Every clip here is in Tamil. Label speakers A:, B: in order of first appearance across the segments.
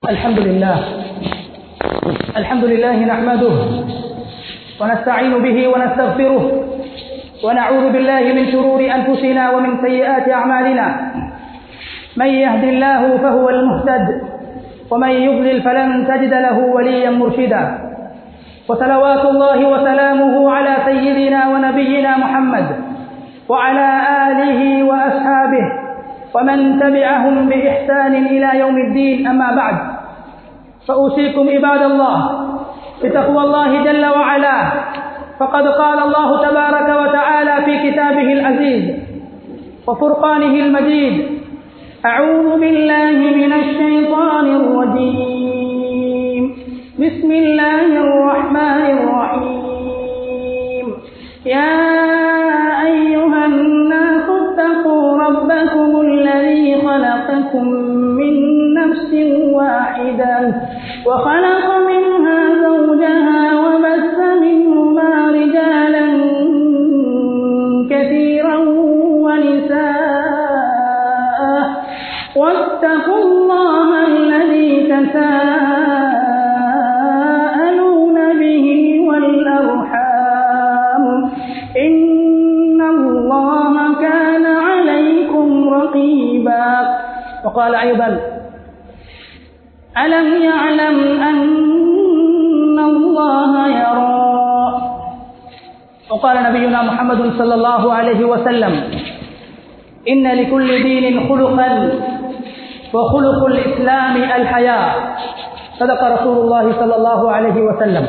A: الحمد لله الحمد لله نحمده ونستعين به ونستغفره ونعوذ بالله من شرور أنفسنا ومن سيئات أعمالنا من يهد الله فهو المهتد ومن يضلل فلن تجد له وليا مرشدا وصلوات الله وسلامه على سيدنا ونبينا محمد وعلى آله وأصحابه ومن تبعهم بإحسان إلى يوم الدين أما بعد فأوصيكم عباد الله بتقوى الله جل وعلا فقد قال الله تبارك وتعالى في كتابه العزيز وفرقانه المجيد أعوذ بالله من الشيطان الرجيم بسم الله الرحمن الرحيم يا أيها الناس اتقوا ربكم الذي خلقكم من نفس واحدة وخلق منها زوجها وبث منهما رجالا كثيرا ونساء واتقوا الله الذي تساءلون به والأرحام إن الله كان عليكم رقيبا وقال أيضا ألم يعلم أن الله يرى وقال نبينا محمد صلى الله عليه وسلم إن لكل دين خلقا وخلق الإسلام الحياة صدق رسول الله صلى الله عليه وسلم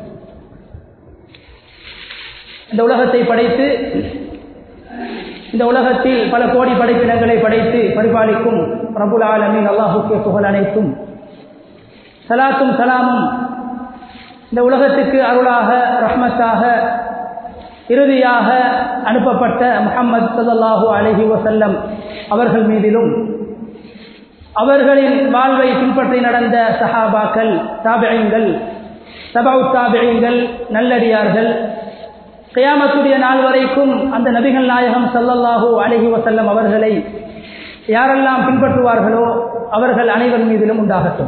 A: இந்த உலகத்தை படைத்து இந்த உலகத்தில் பல கோடி படைப்பினங்களை படைத்து பரிபாலிக்கும் ரபுல் ஆலமின் அல்லாஹுக்கே புகழ் அனைத்தும் சலாத்தும் சலாமும் இந்த உலகத்துக்கு அருளாக ரஹ்மத்தாக இறுதியாக அனுப்பப்பட்ட முகம்மது சல்லாஹூ அலஹி வசல்லம் அவர்கள் மீதிலும் அவர்களின் வாழ்வை பின்பற்றி நடந்த சஹாபாக்கள் தாபியங்கள் சபாவு தாபியங்கள் நல்லடியார்கள் கியாமத்துடைய நாள் வரைக்கும் அந்த நபிகள் நாயகம் சல்லல்லாஹூ அலஹி வசல்லம் அவர்களை யாரெல்லாம் பின்பற்றுவார்களோ அவர்கள் அனைவர் மீதிலும் உண்டாகட்டும்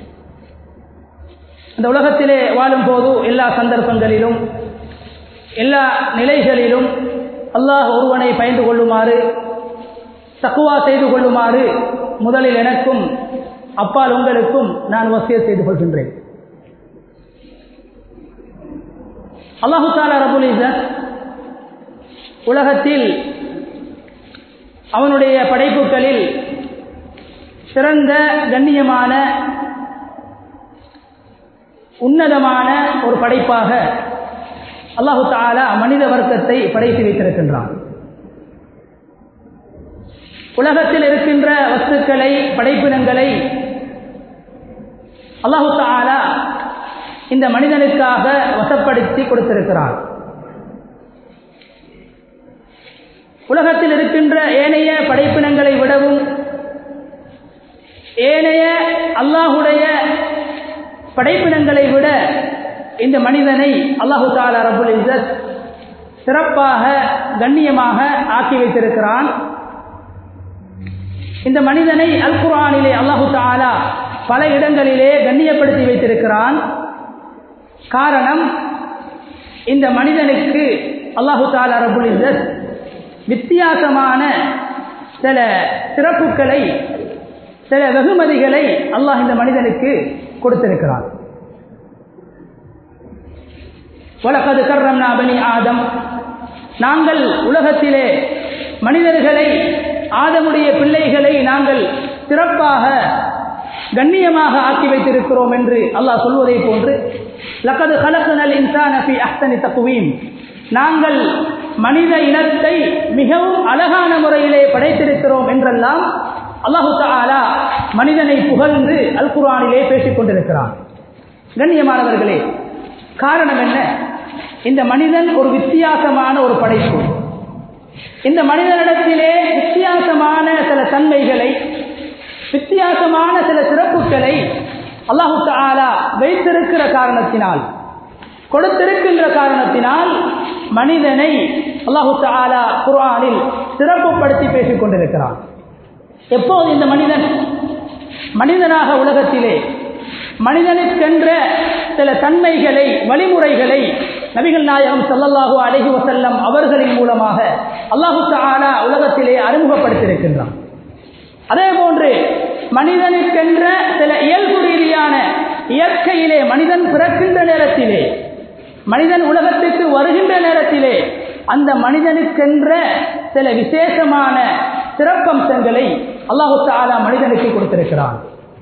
A: இந்த உலகத்திலே வாழும் போது எல்லா சந்தர்ப்பங்களிலும் எல்லா நிலைகளிலும் அல்லாஹ் ஒருவனை பயந்து கொள்ளுமாறு தக்குவா செய்து கொள்ளுமாறு முதலில் எனக்கும் அப்பால் உங்களுக்கும் நான் வசிய செய்து கொள்கின்றேன் அல்லாஹு தாலா ரபுல் உலகத்தில் அவனுடைய படைப்புகளில் சிறந்த கண்ணியமான உன்னதமான ஒரு படைப்பாக அல்லாஹு தாலா மனித வர்க்கத்தை படைத்து வைத்திருக்கின்றான் உலகத்தில் இருக்கின்ற வஸ்துக்களை படைப்பினங்களை அல்லாஹு தாலா இந்த மனிதனுக்காக வசப்படுத்தி கொடுத்திருக்கிறான் உலகத்தில் இருக்கின்ற ஏனைய படைப்பினங்களை விடவும் ஏனைய அல்லாஹுடைய படைப்பினங்களை விட இந்த மனிதனை அல்லாஹு தாலா ரபுல் இசத் சிறப்பாக கண்ணியமாக ஆக்கி வைத்திருக்கிறான் இந்த மனிதனை அல் குரானிலே அல்லாஹு தாலா பல இடங்களிலே கண்ணியப்படுத்தி வைத்திருக்கிறான் காரணம் இந்த மனிதனுக்கு அல்லாஹு தாலா ரபுல் இசத் வித்தியாசமான சில சிறப்புகளை சில வெகுமதிகளை அல்லாஹ் இந்த மனிதனுக்கு கொடுத்திருக்கிறான் வழக்கது கர்ரம் பனி ஆதம் நாங்கள் உலகத்திலே மனிதர்களை ஆதமுடைய பிள்ளைகளை நாங்கள் சிறப்பாக கண்ணியமாக ஆக்கி வைத்திருக்கிறோம் என்று அல்லாஹ் சொல்வதை போன்று லக்கது கலக்குனல் இன்சானபி அஹ்தனி தக்குவீம் நாங்கள் மனித இனத்தை மிகவும் அழகான முறையிலே படைத்திருக்கிறோம் என்றெல்லாம் அல்லாஹு தாலா மனிதனை புகழ்ந்து அல் குரானிலே பேசிக் கொண்டிருக்கிறான் கண்ணியமானவர்களே காரணம் என்ன இந்த மனிதன் ஒரு வித்தியாசமான ஒரு படைப்பு இந்த மனிதனிடத்திலே வித்தியாசமான சில தன்மைகளை வித்தியாசமான சில சிறப்புகளை அல்லாஹு தாலா வைத்திருக்கிற காரணத்தினால் கொடுத்திருக்கின்ற காரணத்தினால் மனிதனை அல்லாஹு தாலா குர்ஆனில் சிறப்புப்படுத்தி பேசிக் கொண்டிருக்கிறான் எப்போது இந்த மனிதன் மனிதனாக உலகத்திலே மனிதனுக்கென்ற சில தன்மைகளை வழிமுறைகளை நபிகள் நாயகம் ஸல்லல்லாஹு அலைஹி வஸல்லம் அவர்களின் மூலமாக அல்லாஹு தஆலா உலகத்திலே அறிமுகப்படுத்தியிருக்கின்றான் அதே போன்று மனிதனுக்கென்ற சில இயல்பு ரீதியான இயற்கையிலே மனிதன் பிறக்கின்ற நேரத்திலே மனிதன் உலகத்திற்கு வருகின்ற நேரத்திலே அந்த மனிதனுக்கென்ற சில விசேஷமான சிறப்பம்சங்களை அல்லாஹு தாலா மனிதனுக்கு கொடுத்திருக்கிறான்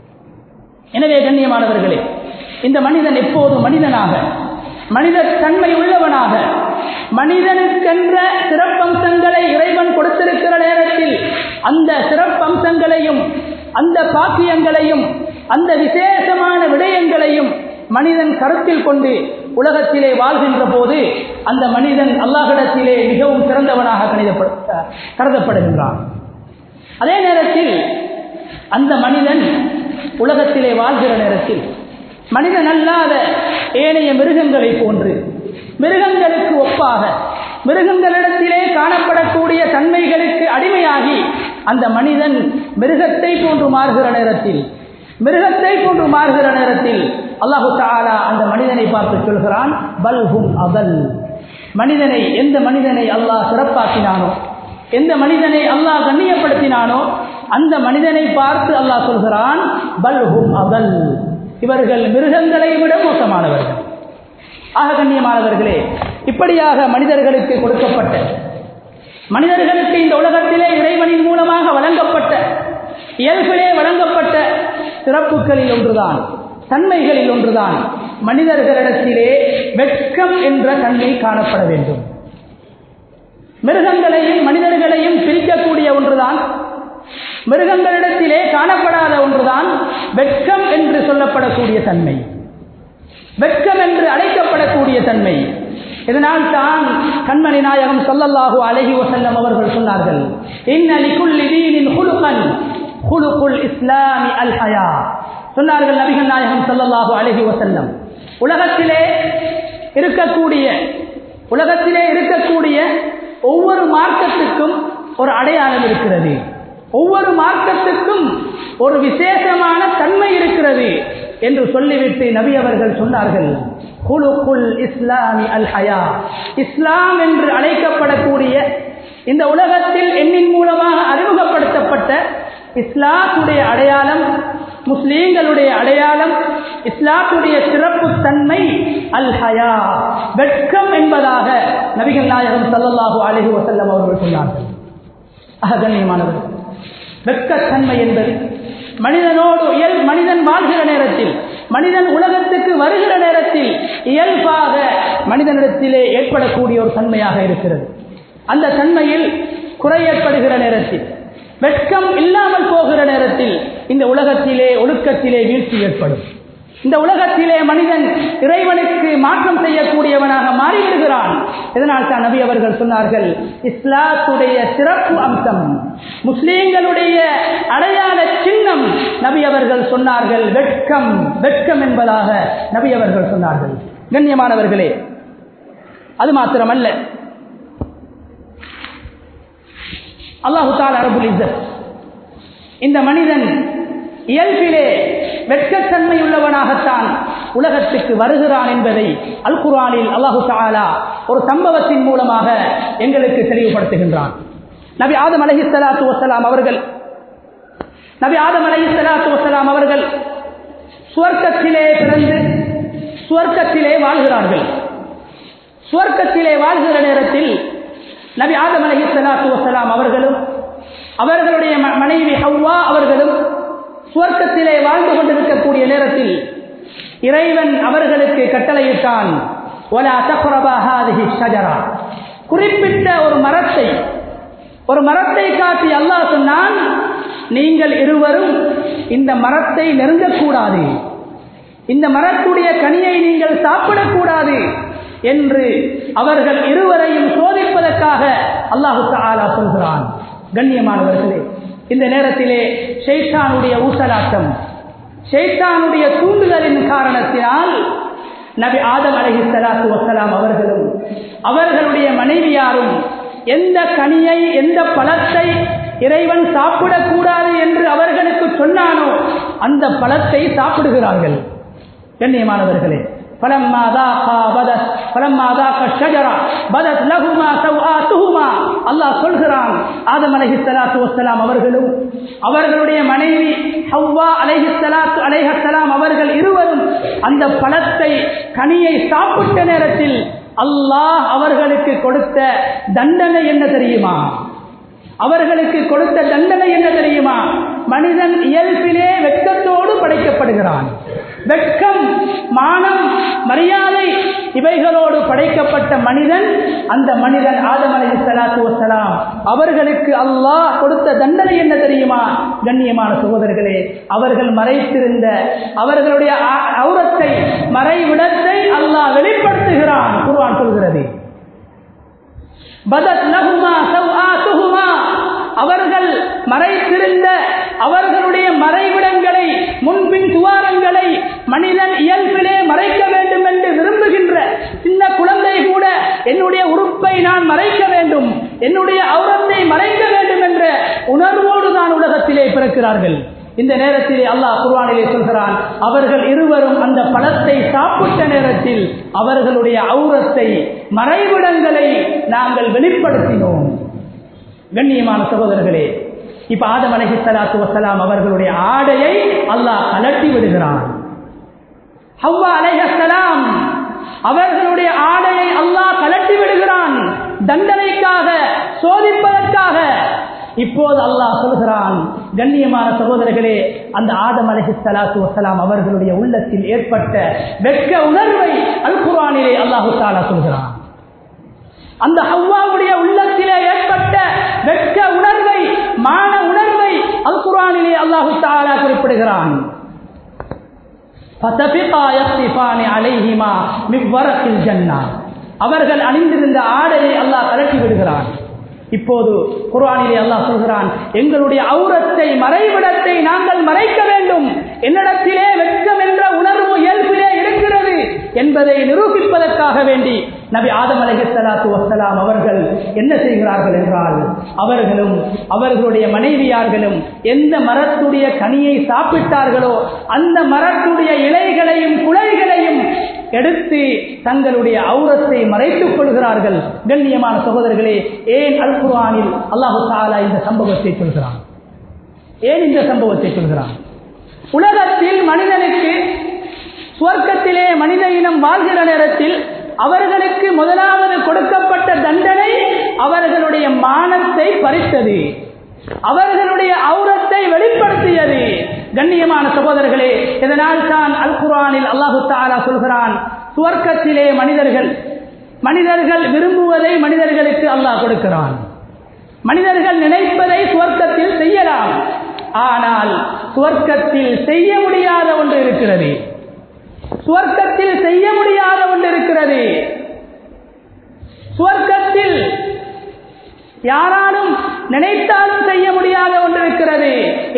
A: எனவே கண்ணியமானவர்களே இந்த மனிதன் எப்போதும் மனிதனாக மனித தன்மை உள்ளவனாக மனிதனுக்கென்ற சிறப்பம்சங்களை இறைவன் கொடுத்திருக்கிற நேரத்தில் அந்த சிறப்பம்சங்களையும் அந்த பாக்கியங்களையும் அந்த விசேஷமான விடயங்களையும் மனிதன் கருத்தில் கொண்டு உலகத்திலே வாழ்கின்ற போது அந்த மனிதன் அல்லாஹிடத்திலே மிகவும் சிறந்தவனாக கணிதப்பட கருதப்படுகின்றான் அதே நேரத்தில் அந்த மனிதன் உலகத்திலே வாழ்கிற நேரத்தில் மனிதன் அல்லாத ஏனைய மிருகங்களை போன்று மிருகங்களுக்கு ஒப்பாக மிருகங்களிடத்திலே காணப்படக்கூடிய தன்மைகளுக்கு அடிமையாகி அந்த மனிதன் மிருகத்தை போன்று மாறுகிற நேரத்தில் மிருகத்தை போன்று மாறுகிற நேரத்தில் அல்லாஹு தாலா அந்த மனிதனை பார்த்து சொல்கிறான் பல்ஹும் அபல் மனிதனை எந்த மனிதனை அல்லாஹ் சிறப்பாக்கினானோ எந்த மனிதனை அல்லாஹ் கண்ணியப்படுத்தினானோ அந்த மனிதனை பார்த்து அல்லாஹ் சொல்கிறான் பல்ஹும் அபல் இவர்கள் மிருகங்களை விட மோசமானவர்கள் ஆக கண்ணியமானவர்களே இப்படியாக மனிதர்களுக்கு கொடுக்கப்பட்ட மனிதர்களுக்கு இந்த உலகத்திலே இறைவனின் மூலமாக வழங்கப்பட்ட இயல்பிலே வழங்கப்பட்ட சிறப்புகளில் ஒன்றுதான் தன்மைகளில் ஒன்றுதான் மனிதர்களிடத்திலே வெட்கம் என்ற தன்மை காணப்பட வேண்டும் மிருகங்களையும் மனிதர்களையும் பிரிக்கக்கூடிய ஒன்றுதான் மிருகங்களிடத்திலே காணப்படாத ஒன்றுதான் வெட்கம் என்று சொல்லப்படக்கூடிய தன்மை வெட்கம் என்று அழைக்கப்படக்கூடிய தன்மை இதனால் தான் கண்மணி நாயகம் சொல்லல்லாஹு அலஹி வசல்லம் அவர்கள் சொன்னார்கள் இஸ்லாமி அல் ஹயா சொன்னார்கள் நபிகள் நாயகம் சொல்லல்லாஹு அலஹி வசல்லம் உலகத்திலே இருக்கக்கூடிய உலகத்திலே இருக்கக்கூடிய ஒவ்வொரு மார்க்கத்துக்கும் ஒரு அடையாளம் இருக்கிறது ஒவ்வொரு மார்க்கத்துக்கும் ஒரு விசேஷமான தன்மை இருக்கிறது என்று சொல்லிவிட்டு நபி அவர்கள் சொன்னார்கள் குழுக்குள் இஸ்லாமி அல் ஹயா இஸ்லாம் என்று அழைக்கப்படக்கூடிய இந்த உலகத்தில் எண்ணின் மூலமாக அறிமுகப்படுத்தப்பட்ட இஸ்லாத்துடைய அடையாளம் முஸ்லீம்களுடைய அடையாளம் இஸ்லாத்துடைய சிறப்பு தன்மை அல் ஹயா வெட்கம் என்பதாக நபிகள் நாயகம் சல்லல்லாஹு அலஹி வசல்லம் அவர்கள் சொன்னார்கள் அககண்ணியமானவர்கள் வெட்கத்தன்மை என்பது மனிதனோடு இயல் மனிதன் வாழ்கிற நேரத்தில் மனிதன் உலகத்துக்கு வருகிற நேரத்தில் இயல்பாக மனிதனிடத்திலே ஏற்படக்கூடிய ஒரு தன்மையாக இருக்கிறது அந்த தன்மையில் குறை ஏற்படுகிற நேரத்தில் வெட்கம் இல்லாமல் போகிற நேரத்தில் இந்த உலகத்திலே ஒழுக்கத்திலே வீழ்ச்சி ஏற்படும் இந்த உலகத்திலே மனிதன் இறைவனுக்கு மாற்றம் செய்யக்கூடியவனாக மாறிவிடுகிறான் இதனால் தான் நபி அவர்கள் சொன்னார்கள் இஸ்லாத்துடைய சிறப்பு அம்சம் முஸ்லீம்களுடைய அடையாள சின்னம் நபி அவர்கள் சொன்னார்கள் வெட்கம் வெட்கம் என்பதாக நபி அவர்கள் சொன்னார்கள் கண்ணியமானவர்களே அது மாத்திரமல்ல அல்லாஹு தால் அரபுல் இஸ்ஸத் இந்த மனிதன் இயல்பிலே வெட்கத்தன்மை உள்ளவனாகத்தான் உலகத்துக்கு வருகிறான் என்பதை அல் குரானில் அல்லாஹு தாலா ஒரு சம்பவத்தின் மூலமாக எங்களுக்கு தெளிவுபடுத்துகின்றான் நபி ஆதம் அலஹி சலாத்து வசலாம் அவர்கள் நபி ஆதம் அலஹி சலாத்து வசலாம் அவர்கள் சுவர்க்கத்திலே பிறந்து சுவர்க்கத்திலே வாழ்கிறார்கள் சுவர்க்கத்திலே வாழ்கிற நேரத்தில் நபி ஆதம் அலஹி சலாத்து வசலாம் அவர்களும் அவர்களுடைய மனைவி ஹவ்வா அவர்களும் சுவர்க்கத்திலே வாழ்ந்து கொண்டிருக்கக்கூடிய நேரத்தில் இறைவன் அவர்களுக்கு கட்டளையிட்டான் குறிப்பிட்ட ஒரு மரத்தை ஒரு மரத்தை காட்டி அல்லாஹ் சொன்னான் நீங்கள் இருவரும் இந்த மரத்தை நெருங்கக்கூடாது இந்த மரத்துடைய கனியை நீங்கள் சாப்பிடக்கூடாது என்று அவர்கள் இருவரையும் சோதிப்பதற்காக அல்லாஹு தாலா சொல்கிறான் கண்ணியமானவர்களே இந்த நேரத்திலே ஷெய்தானுடைய ஊசலாட்டம் ஷெய்தானுடைய தூண்டுதலின் காரணத்தினால் நபி ஆதம் அலஹி சலாத்து வசலாம் அவர்களும் அவர்களுடைய மனைவியாரும் எந்த கனியை எந்த பழத்தை இறைவன் சாப்பிடக்கூடாது என்று அவர்களுக்கு எவன் சொன்னானோ அந்த பழத்தை சாப்பிடுகிறார்கள் கண்ணியமானவர்களே فلما ذاقا بدت فلما ذاق الشجره بدت لهما سوآتهما அல்லாஹ் சொல்கிறான் ஆதம் அலைஹிஸ்ஸலாத்து வஸ்ஸலாம் அவர்களும் அவர்களுடைய மனைவி ஹவ்வா அலைஹிஸ்ஸலாத்து அலைஹஸ்ஸலாம் அவர்கள் இருவரும் அந்த பழத்தை கனியை சாப்பிட்ட நேரத்தில் அல்லாஹ் அவர்களுக்கு கொடுத்த தண்டனை என்ன தெரியுமா அவர்களுக்கு கொடுத்த தண்டனை என்ன தெரியுமா மனிதன் இயல்பிலே வெட்கத்தோடு படைக்கப்படுகிறான் வெட்கம் மானம் மரியாதை இவைகளோடு படைக்கப்பட்ட மனிதன் அந்த மனிதன் ஆதம் அலி சலாத்து வசலாம் அவர்களுக்கு அல்லாஹ் கொடுத்த தண்டனை என்ன தெரியுமா கண்ணியமான சகோதரர்களே அவர்கள் மறைத்திருந்த அவர்களுடைய அவுரத்தை மறைவிடத்தை அல்லாஹ் வெளிப்படுத்துகிறான் குர்ஆன் சொல்கிறது பதத் லஹுமா சவ்ஆத்துஹுமா அவர்கள் மறைத்திருந்த அவர்களுடைய மறைவிடங்களை முன்பின் துவாரங்களை மனிதன் இயல்பிலே மறைக்க வேண்டும் என்று விரும்புகின்ற சின்ன குழந்தை கூட என்னுடைய உறுப்பை நான் மறைக்க வேண்டும் என்னுடைய அவுரத்தை மறைக்க வேண்டும் என்ற உணர்வோடு தான் உலகத்திலே பிறக்கிறார்கள் இந்த நேரத்திலே அல்லாஹ் குர்வானிலே சொல்கிறான் அவர்கள் இருவரும் அந்த பழத்தை சாப்பிட்ட நேரத்தில் அவர்களுடைய அவுரத்தை மறைவிடங்களை நாங்கள் வெளிப்படுத்தினோம் கண்ணியமான சகோதரர்களே இப்ப ஆதம் அலஹி சலாத்து வசலாம் அவர்களுடைய ஆடையை அல்லாஹ் கலட்டி விடுகிறான் ஹவ்வா அலைஹலாம் அவர்களுடைய ஆடையை அல்லாஹ் கலட்டி விடுகிறான் தண்டனைக்காக சோதிப்பதற்காக இப்போது அல்லாஹ் சொல்கிறான் கண்ணியமான சகோதரர்களே அந்த ஆதம் அலஹி சலாத்து வசலாம் அவர்களுடைய உள்ளத்தில் ஏற்பட்ட வெட்க உணர்வை அல் குரானிலே அல்லாஹு தாலா சொல்கிறான் அந்த ஹவ்வாவுடைய உள்ளத்திலே ஏற்பட்ட வெட்க உணர்வை மான உணர்வை அல் குரானிலே அல்லாஹு தாலா குறிப்பிடுகிறான் அவர்கள் அணிந்திருந்த ஆடையை அல்லாஹ் கலட்டி விடுகிறான் இப்போது குர்ஆனிலே அல்லாஹ் சொல்கிறான் எங்களுடைய அவுரத்தை மறைவிடத்தை நாங்கள் மறைக்க வேண்டும் என்னிடத்திலே வெட்கம் என்ற உணர்வு இயல்பிலே இருக்கிறது என்பதை நிரூபிப்பதற்காக வேண்டி நபி ஆதம் அலைஹிஸ்ஸலாத்து வஸ்ஸலாம் அவர்கள் என்ன செய்கிறார்கள் என்றால் அவர்களும் அவர்களுடைய மனைவியார்களும் எந்த மரத்துடைய கனியை சாப்பிட்டார்களோ அந்த மரத்துடைய இலைகளையும் குலைகளையும் எடுத்து தங்களுடைய அவுரத்தை மறைத்துக் கொள்கிறார்கள் கண்ணியமான சகோதரர்களே ஏன் அல் குர்ஆனில் அல்லாஹு தாலா இந்த சம்பவத்தை சொல்கிறான் ஏன் இந்த சம்பவத்தை சொல்கிறான் உலகத்தில் மனிதனுக்கு சுவர்க்கத்திலே மனித இனம் வாழ்கிற நேரத்தில் அவர்களுக்கு முதலாவது கொடுக்கப்பட்ட தண்டனை அவர்களுடைய மானத்தை பறித்தது அவர்களுடைய அவுரத்தை வெளிப்படுத்தியது கண்ணியமான சகோதரர்களே இதனால் தான் அல் குரானில் அல்லாஹு தாலா சொல்கிறான் சுவர்க்கத்திலே மனிதர்கள் மனிதர்கள் விரும்புவதை மனிதர்களுக்கு அல்லாஹ் கொடுக்கிறான் மனிதர்கள் நினைப்பதை சுவர்க்கத்தில் செய்யலாம் ஆனால் சுவர்க்கத்தில் செய்ய முடியாத ஒன்று இருக்கிறது சுவர்க்கத்தில் செய்ய முடியாத ஒன்று இருக்கிறது சுவர்க்கத்தில் யாராலும் நினைத்தாலும் செய்ய முடியாத ஒன்று இருக்கிறது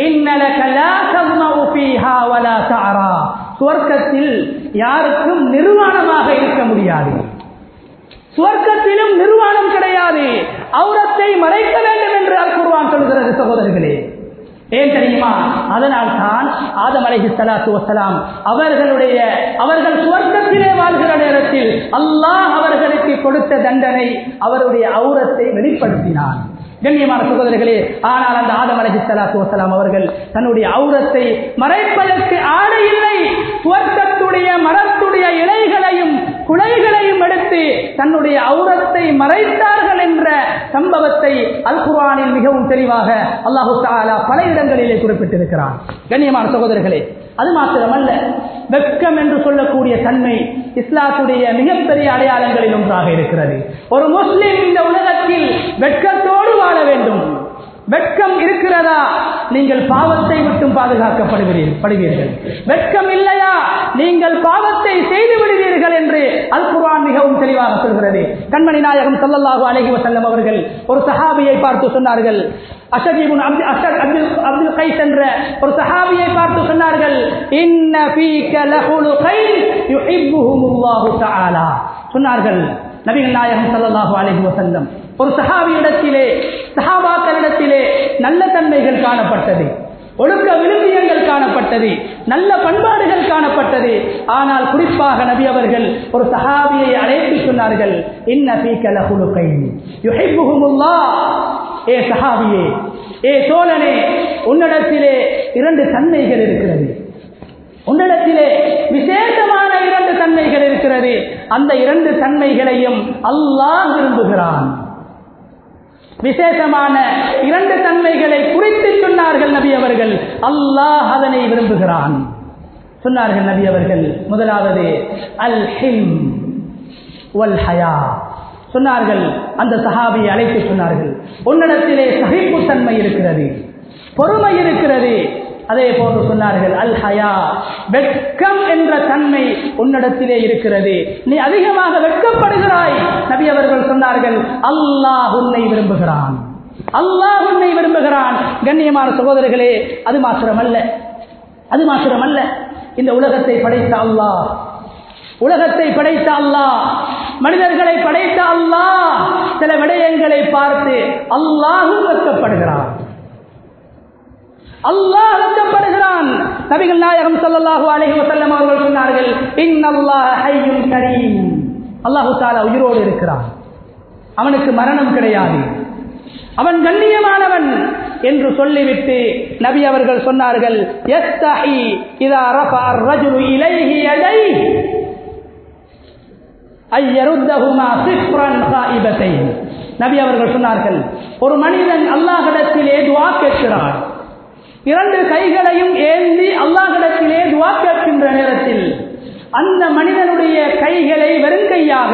A: சுவர்க்கத்தில் யாருக்கும் நிர்வாணமாக இருக்க முடியாது சுவர்க்கத்திலும் நிர்வாணம் கிடையாது அவுரத்தை மறைக்க வேண்டும் என்று அல் குர்வான் சொல்கிறது சகோதரர்களே ஏன் தெரியுமா அதனால் தான் ஆதம் அலஹி சலாத்து வசலாம் அவர்களுடைய அவர்கள் சுவர்க்கத்திலே வாழ்கிற நேரத்தில் அல்லாஹ் அவர்களுக்கு கொடுத்த தண்டனை அவருடைய அவுரத்தை வெளிப்படுத்தினான் கண்ணியமான சகோதரர்களே ஆனால் அந்த ஆதம் அலஹி சலாத்து வசலாம் அவர்கள் தன்னுடைய அவுரத்தை மறைப்பதற்கு ஆடை இல்லை சுவர்க்கத்துடைய மரத்துடைய இலைகளையும் குலைகளையும் எடுத்து தன்னுடைய அவுரத்தை மறைத்தார்கள் என்ற சம்பவத்தை அல் குர்ஆனில் மிகவும் தெளிவாக அல்லாஹு தாலா பல இடங்களிலே குறிப்பிட்டிருக்கிறான் கண்ணியமான சகோதரர்களே அது மாத்திரமல்ல வெட்கம் என்று சொல்லக்கூடிய தன்மை இஸ்லாத்துடைய மிகப்பெரிய அடையாளங்களில் ஒன்றாக இருக்கிறது ஒரு முஸ்லிம் இந்த உலகத்தில் வெட்கத்தோடு வாழ வேண்டும் வெட்கம் இருக்கிறதா நீங்கள் பாவத்தை விட்டும் பாதுகாக்கப்படுவீர்கள் வெட்கம் இல்லையா நீங்கள் பாவத்தை செய்து விடுவீர்கள் என்று அல் குர்ஆன் மிகவும் தெளிவாக சொல்கிறது கண்மணி நாயகம் சல்லல்லாஹு அலைஹி வஸல்லம் அவர்கள் ஒரு சஹாபியை பார்த்து சொன்னார்கள் அஷதீபுன் அப்து அஷத் அப்துல் அப்துல் கைஸ் என்ற ஒரு சஹாபியை பார்த்து சொன்னார்கள் இன்ன ஃபீக லஹுலுகைன் யுஹிப்புஹுமுல்லாஹு தஆலா சொன்னார்கள் நபிகள் நாயகம் சல்லல்லாஹு அலைஹி வஸல்லம் ஒரு சஹாபியிடத்திலே சஹாபாக்களிடத்திலே நல்ல தன்மைகள் காணப்பட்டது ஒழுக்க விழுமியங்கள் காணப்பட்டது நல்ல பண்பாடுகள் காணப்பட்டது ஆனால் குறிப்பாக நபி அவர்கள் ஒரு சஹாபியை அழைத்து சொன்னார்கள் இன்ன பீக்கல குழுக்கை ஏ சஹாபியே ஏ தோழனே உன்னிடத்திலே இரண்டு தன்மைகள் இருக்கிறது உன்னிடத்திலே விசேஷமான இரண்டு தன்மைகள் இருக்கிறது அந்த இரண்டு தன்மைகளையும் அல்லாஹ் விரும்புகிறான் விசேஷமான இரண்டு தன்மைகளை குறித்து சொன்னார்கள் நபி அவர்கள் அல்லாஹ் அதனை விரும்புகிறான் சொன்னார்கள் நபி அவர்கள் முதலாவது அல் ஹிம் வல் ஹயா சொன்னார்கள் அந்த சஹாபியை அழைத்து சொன்னார்கள் உன்னிடத்திலே சகிப்புத்தன்மை இருக்கிறது பொறுமை இருக்கிறது அதே போன்று சொன்னார்கள் அல் ஹயா வெட்கம் என்ற தன்மை உன்னிடத்திலே இருக்கிறது நீ அதிகமாக வெட்கப்படுகிறாய் நபி அவர்கள் சொன்னார்கள் அல்லாஹ் உன்னை விரும்புகிறான் அல்லாஹ் உன்னை விரும்புகிறான் கண்ணியமான சகோதரர்களே அது மாத்திரமல்ல அது மாத்திரமல்ல இந்த உலகத்தை படைத்த அல்லாஹ் உலகத்தை படைத்த அல்லாஹ் மனிதர்களை படைத்த அல்லாஹ் சில விடயங்களை பார்த்து அல்லாஹும் வெட்கப்படுகிறான் அல்லாஹ் வெட்கப்படுகிறான் நபிகள் நாயகம் ஸல்லல்லாஹு அலைஹி வஸல்லம் அவர்கள் சொன்னார்கள் இன்னல்லாஹ ஹய்யுன் கரீம் அல்லாஹு தஆலா உயிரோடு இருக்கிறான் அவனுக்கு மரணம் கிடையாது அவன் கண்ணியமானவன் என்று சொல்லிவிட்டு நபி அவர்கள் சொன்னார்கள் யஸ்தஹி இதா ரஃபா الرجل இலைஹி யதைஹி ஐயருத்தஹுமா சிஃப்ரன் காயிபத்தைன் நபி அவர்கள் சொன்னார்கள் ஒரு மனிதன் அல்லாஹ்விடத்திலே துஆ கேட்கிறான் இரண்டு கைகளையும் ஏந்தி அல்லாஹ்விடத்திலே துஆ கேட்கின்ற நேரத்தில் அந்த மனிதனுடைய கைகளை வெறுங்கையாக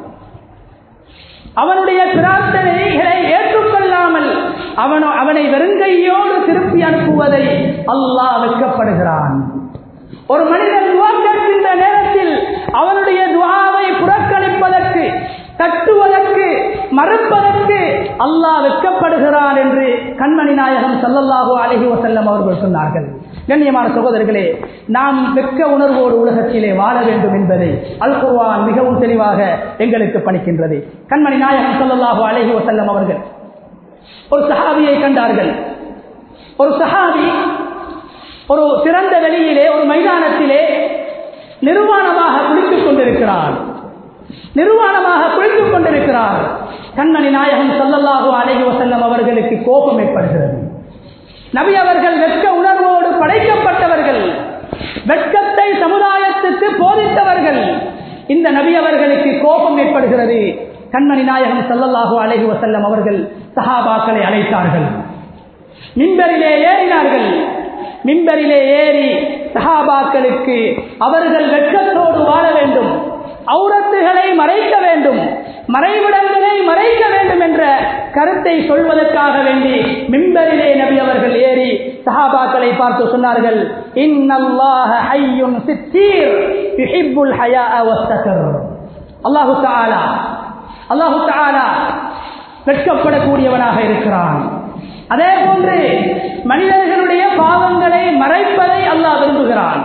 A: அவனுடைய பிரார்த்தனைகளை ஏற்றுக்கொள்ளாமல் அவன் அவனை வெறுங்கையோடு திருப்பி அனுப்புவதை அல்லாஹ் வெட்கப்படுகிறான் ஒரு மனிதன் துவா கேட்கின்ற நேரத்தில் அவனுடைய துவாவை புறக்கணிப்பதற்கு தட்டுவதற்கு மறுப்பதற்கு அல்லாஹ் வெட்கப்படுகிறான் என்று கண்மணி நாயகம் சல்லல்லாஹு அலஹி வசல்லம் அவர்கள் சொன்னார்கள் கண்ணியமான சகோதரர்களே நாம் வெட்க உணர்வோடு உலகத்திலே வாழ வேண்டும் என்பதை அல் குர்ஆன் மிகவும் தெளிவாக எங்களுக்கு பணிக்கின்றது கண்மணி நாயகம் சல்லல்லாஹு அலஹி வசல்லம் அவர்கள் ஒரு சஹாபியை கண்டார்கள் ஒரு சஹாபி ஒரு திறந்த வெளியிலே ஒரு மைதானத்திலே நிர்வாணமாக குளித்துக் கொண்டிருக்கிறார் நிர்வாணமாக குளித்துக் கொண்டிருக்கிறார் கண்மணி நாயகம் சல்லல்லாஹு அலைஹி வசல்லம் அவர்களுக்கு கோபம் ஏற்படுகிறது நபி அவர்கள் வெட்க உணர்வோடு படைக்கப்பட்டவர்கள் வெட்கத்தை சமுதாயத்துக்கு போதித்தவர்கள் இந்த நபி அவர்களுக்கு கோபம் ஏற்படுகிறது கண்மணி நாயகம் சல்லல்லாஹு அலைஹி வசல்லம் அவர்கள் சஹாபாக்களை அழைத்தார்கள் மின்பரிலே ஏறினார்கள் மின்பரிலே ஏறி சஹாபாக்களுக்கு அவர்கள் வெட்கத்தோடு வாழ வேண்டும் ஔரத்துகளை மறைக்க வேண்டும் மறைவிடங்களை மறைக்க வேண்டும் என்ற கருத்தை சொல்வதற்காக வேண்டி மின்பரிலே நபி அவர்கள் ஏறி சஹாபாக்களை பார்த்து சொன்னார்கள் இன்னல்லாஹ ஹய்யுன் சித்தீர் யுஹிப்புல் ஹயாஅ வஸ்தகர் அல்லாஹு தஆலா அல்லாஹு தஆலா வெட்கப்படக்கூடியவனாக இருக்கிறான் அதே போன்று மனிதர்களுடைய பாவங்களை மறைப்பதை அல்லாஹ் விரும்புகிறான்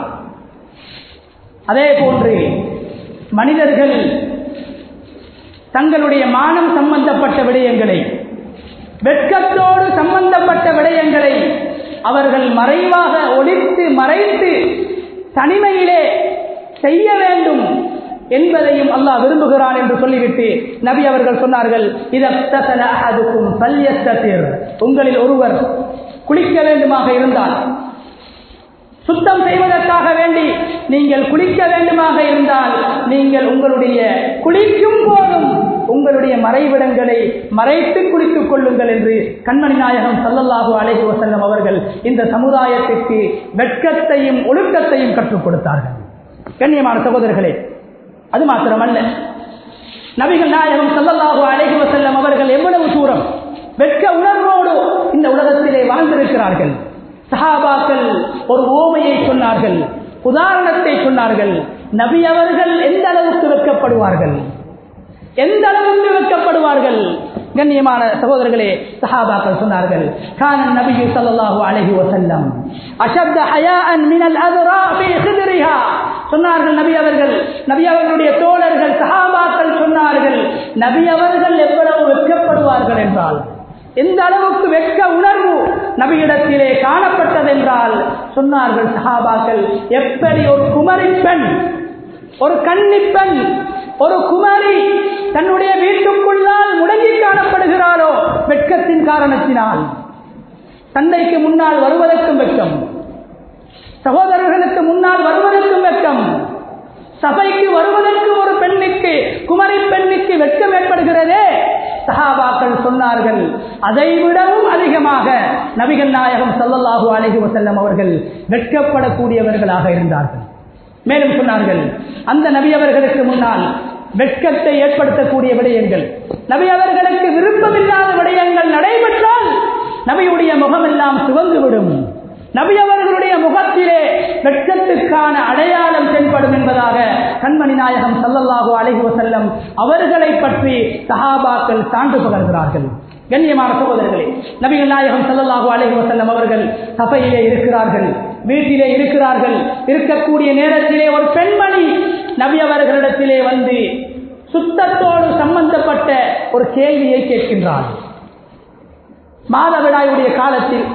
A: அதே போன்று மனிதர்கள் தங்களுடைய மானம் சம்பந்தப்பட்ட விடயங்களை வெட்கத்தோடு சம்பந்தப்பட்ட விடயங்களை அவர்கள் மறைவாக ஒழித்து மறைத்து தனிமையிலே செய்ய வேண்டும் என்பதையும் அல்லாஹ் விரும்புகிறான் என்று சொல்லிவிட்டு நபி அவர்கள் சொன்னார்கள் இதற்கும் சல்யஸ்தீர் உங்களில் ஒருவர் குளிக்க வேண்டுமாக இருந்தால் சுத்தம் செய்வதற்காக வேண்டி நீங்கள் குளிக்க வேண்டுமாக இருந்தால் நீங்கள் உங்களுடைய குளிக்கும் போதும் உங்களுடைய மறைவிடங்களை மறைத்து குளித்துக் கொள்ளுங்கள் என்று கண்மணி நாயகம் சல்லல்லாஹு அலைஹி வசல்லம் அவர்கள் இந்த சமுதாயத்திற்கு வெட்கத்தையும் ஒழுக்கத்தையும் கற்றுக் கொடுத்தார்கள் கண்ணியமான சகோதரர்களே அது மாத்திரமல்ல நபிகள் நாயகம் சல்லல்லாஹு அலைஹி வசல்லம் அவர்கள் எவ்வளவு தூரம் வெட்க உணர்வோடு இந்த உலகத்திலே வாழ்ந்திருக்கிறார்கள் சஹாபாக்கள் ஒரு ஓமையை சொன்னார்கள் உதாரணத்தை சொன்னார்கள் நபி அவர்கள் எந்த அளவுக்கு வெட்கப்படுவார்கள் எந்த அளவுக்கு வெட்கப்படுவார்கள் கண்ணியமான சகோதரர்களே சஹாபாக்கள் சொன்னார்கள் கான நபி ஸல்லல்லாஹு அலைஹி வஸல்லம் அஷத்த ஹயாஅன் மினல் அத்ரா ஃபீ ஹித்ரிஹா சொன்னார்கள் நபி அவர்கள் நபி அவர்களுடைய தோழர்கள் சஹாபாக்கள் சொன்னார்கள் நபி அவர்கள் எவ்வளவு வெட்கப்படுவார்கள் என்றால் எந்த அளவுக்கு வெட்க உணர்வு நபியிடத்திலே காணப்பட்டதென்றால் சொன்னார்கள் சஹாபாக்கள் எப்படி ஒரு குமரி பெண் ஒரு கன்னி பெண் ஒரு குமரி தன்னுடைய வீட்டுக்குள்ளால் முடங்கி காணப்படுகிறாளோ வெட்கத்தின் காரணத்தினால் தந்தைக்கு முன்னால் வருவதற்கும் வெட்கம் சகோதரர்களுக்கு முன்னால் வருவதற்கும் வெட்கம் சபைக்கு வருவதற்கு ஒரு பெண்ணுக்கு குமரி பெண்ணுக்கு வெட்கம் ஏற்படுகிறதே சஹாபாக்கள் சொன்னார்கள் அதை விடவும் அதிகமாக நபிகள் நாயகம் ஸல்லல்லாஹு அலைஹி வஸல்லம் அவர்கள் வெட்கப்படக்கூடியவர்களாக இருந்தார்கள் மேலும் சொன்னார்கள் அந்த நபி அவர்களுக்கு முன்னால் வெட்கத்தை ஏற்படுத்தக்கூடிய விடயங்கள் நபி அவர்களுக்கு விருப்பமில்லாத விடயங்கள் நடைபெற்றால் நபியுடைய முகமெல்லாம் சிவந்துவிடும் நபி அவர்களுடைய முகத்திலே வெட்கத்துக்கான அடையாளம் தென்படும் என்பதாக கண்மணி நாயகம் சல்லல்லாஹு அலைஹி வஸல்லம் அவர்களை பற்றி சஹாபாக்கள் சான்று பகர்கிறார்கள் கண்ணியமான சகோதரர்களே நபிகள் நாயகம் சல்லல்லாஹு அலைஹி வஸல்லம் அவர்கள் சபையிலே இருக்கிறார்கள் வீட்டிலே இருக்கிறார்கள் இருக்கக்கூடிய நேரத்திலே ஒரு பெண்மணி நபி அவர்களிடத்திலே வந்து சுத்தத்தோடு சம்பந்தப்பட்ட ஒரு கேள்வியை கேட்கின்றார் மாதவிடாயுடைய காலத்தில்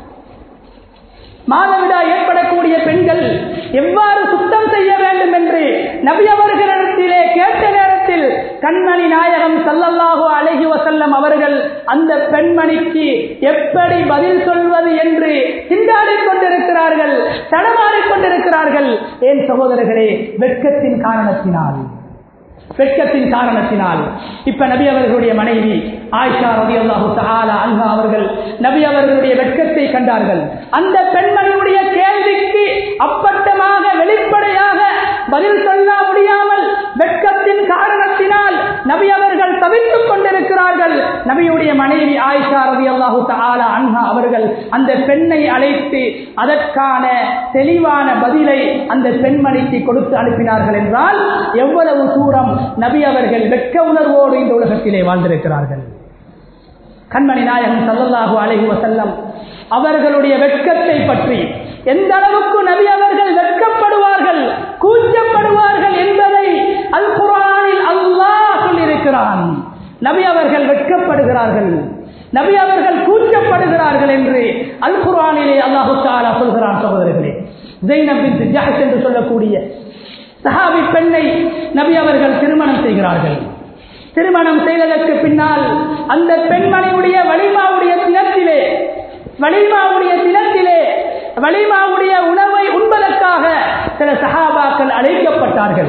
A: மாதவிடாய் ஏற்படக்கூடிய பெண்கள் எவ்வாறு சுத்தம் செய்ய வேண்டும் என்று நபி அவர்களிடத்திலே கேட்ட நேரத்தில் கண்மணி நாயகம் சல்லல்லாஹு அலைஹி வசல்லம் அவர்கள் அந்த பெண்மணிக்கு எப்படி பதில் சொல்வது என்று திண்டாடிக் கொண்டிருக்கிறார்கள் தடமாடிக் கொண்டிருக்கிறார்கள் ஏன் சகோதரர்களே வெட்கத்தின் காரணத்தினால் வெட்கத்தின் காரணத்தினால் இப்ப நபி அவர்களுடைய மனைவி ஆயிஷா ரவி அல்லாஹு தஆலா அன்ஹா அவர்கள் நபி அவர்களுடைய வெட்கத்தை கண்டார்கள் அந்த பெண்மணியுடைய கேள்விக்கு அப்பட்டமாக வெளிப்படையாக பதில் சொல்ல முடியாமல் வெட்கத்தின் காரணத்தினால் நபி அவர்கள் தவித்துக் கொண்டிருக்கிறார்கள் நபியுடைய மனைவி ஆயிஷா ரவி அல்லாஹு தஆலா அன்ஹா அவர்கள் அந்த பெண்ணை அழைத்து அதற்கான தெளிவான பதிலை அந்த பெண்மணிக்கு கொடுத்து அனுப்பினார்கள் என்றால் எவ்வளவு தூரம் நபி அவர்கள் வெட்க உணர்வோடு இந்த உலகத்திலே வாழ்ந்திருக்கிறார்கள் கண்மணி நாயகம் சல்லல்லாஹு அலைஹி வசல்லம் அவர்களுடைய வெட்கத்தை பற்றி எந்த அளவுக்கு நபி அவர்கள் வெட்கப்படுவார்கள் கூச்சப்படுவார்கள் என்பதை அல் குரானில் அல்லாஹ் சொல்லியிருக்கிறான் நபி அவர்கள் வெட்கப்படுகிறார்கள் நபி அவர்கள் கூச்சப்படுகிறார்கள் என்று அல் குரானிலே அல்லாஹு தாலா சொல்கிறான் சகோதரர்களே ஜெய்னப் பின் ஜஹஷ் என்று சொல்லக்கூடிய சஹாபி பெண்ணை நபி அவர்கள் திருமணம் செய்கிறார்கள் திருமணம் செய்ததற்கு பின்னால் அந்த பெண்மணியுடைய வலிமாவுடைய தினத்திலே வலிமாவுடைய தினத்திலே வலிமாவுடைய உணவை உண்பதற்காக சில சஹாபாக்கள் அழைக்கப்பட்டார்கள்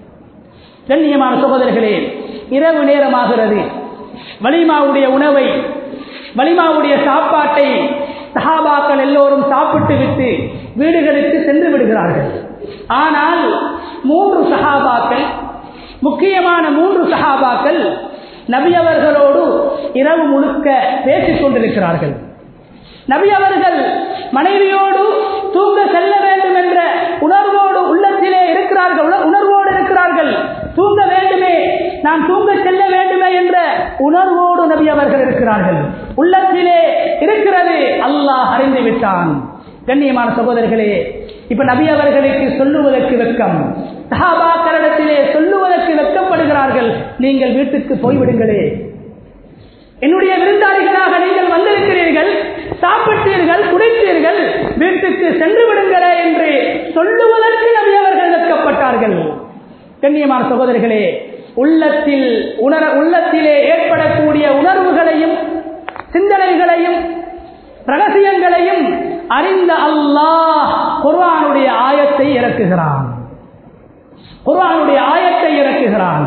A: கண்ணியமான சகோதரர்களே இரவு நேரமாகிறது வலிமாவுடைய உணவை வலிமாவுடைய சாப்பாட்டை சஹாபாக்கள் எல்லோரும் சாப்பிட்டு விட்டு வீடுகளுக்கு சென்று விடுகிறார்கள் ஆனால் மூன்று சஹாபாக்கள் முக்கியமான மூன்று சஹாபாக்கள் நபி அவர்களோடு இரவு முழுக்க பேசிக் கொண்டிருக்கிறார்கள் நபி அவர்கள் மனைவியோடு தூங்க செல்ல வேண்டும் என்ற உணர்வோடு உள்ளத்திலே இருக்கிறார்கள் உண- உணர்வோடு இருக்கிறார்கள் தூங்க வேண்டுமே நான் தூங்க செல்ல வேண்டுமே என்ற உணர்வோடு நபி அவர்கள் இருக்கிறார்கள் உள்ளத்திலே இருக்கிறது அல்லாஹ் அறிந்து விட்டான் கண்ணியமான சகோதரர்களே இப்ப நபி அவர்களுக்கு சொல்லுவதற்கு வெட்கம் சஹாபாக்களிடத்திலே சொல்லுவதற்கு வெட்கப்படுகிறார்கள் நீங்கள் வீட்டுக்கு போய்விடுங்களே என்னுடைய விருந்தாளிகளாக நீங்கள் வந்திருக்கிறீர்கள் சாப்பிட்டீர்கள் குடித்தீர்கள் வீட்டுக்கு சென்று விடுங்களே என்று சொல்லுவதற்கு நபி அவர்கள் வெட்கப்பட்டார்கள் கண்ணியமான சகோதரர்களே உள்ளத்தில் உணர உள்ளத்திலே ஏற்படக்கூடிய உணர்வுகளையும் சிந்தனைகளையும் ரகசியங்களையும் அறிந்த அல்லாஹ் குர்ஆனுடைய ஆயத்தை இறக்குகிறான் குர்ஆனுடைய ஆயத்தை இறக்குகிறான்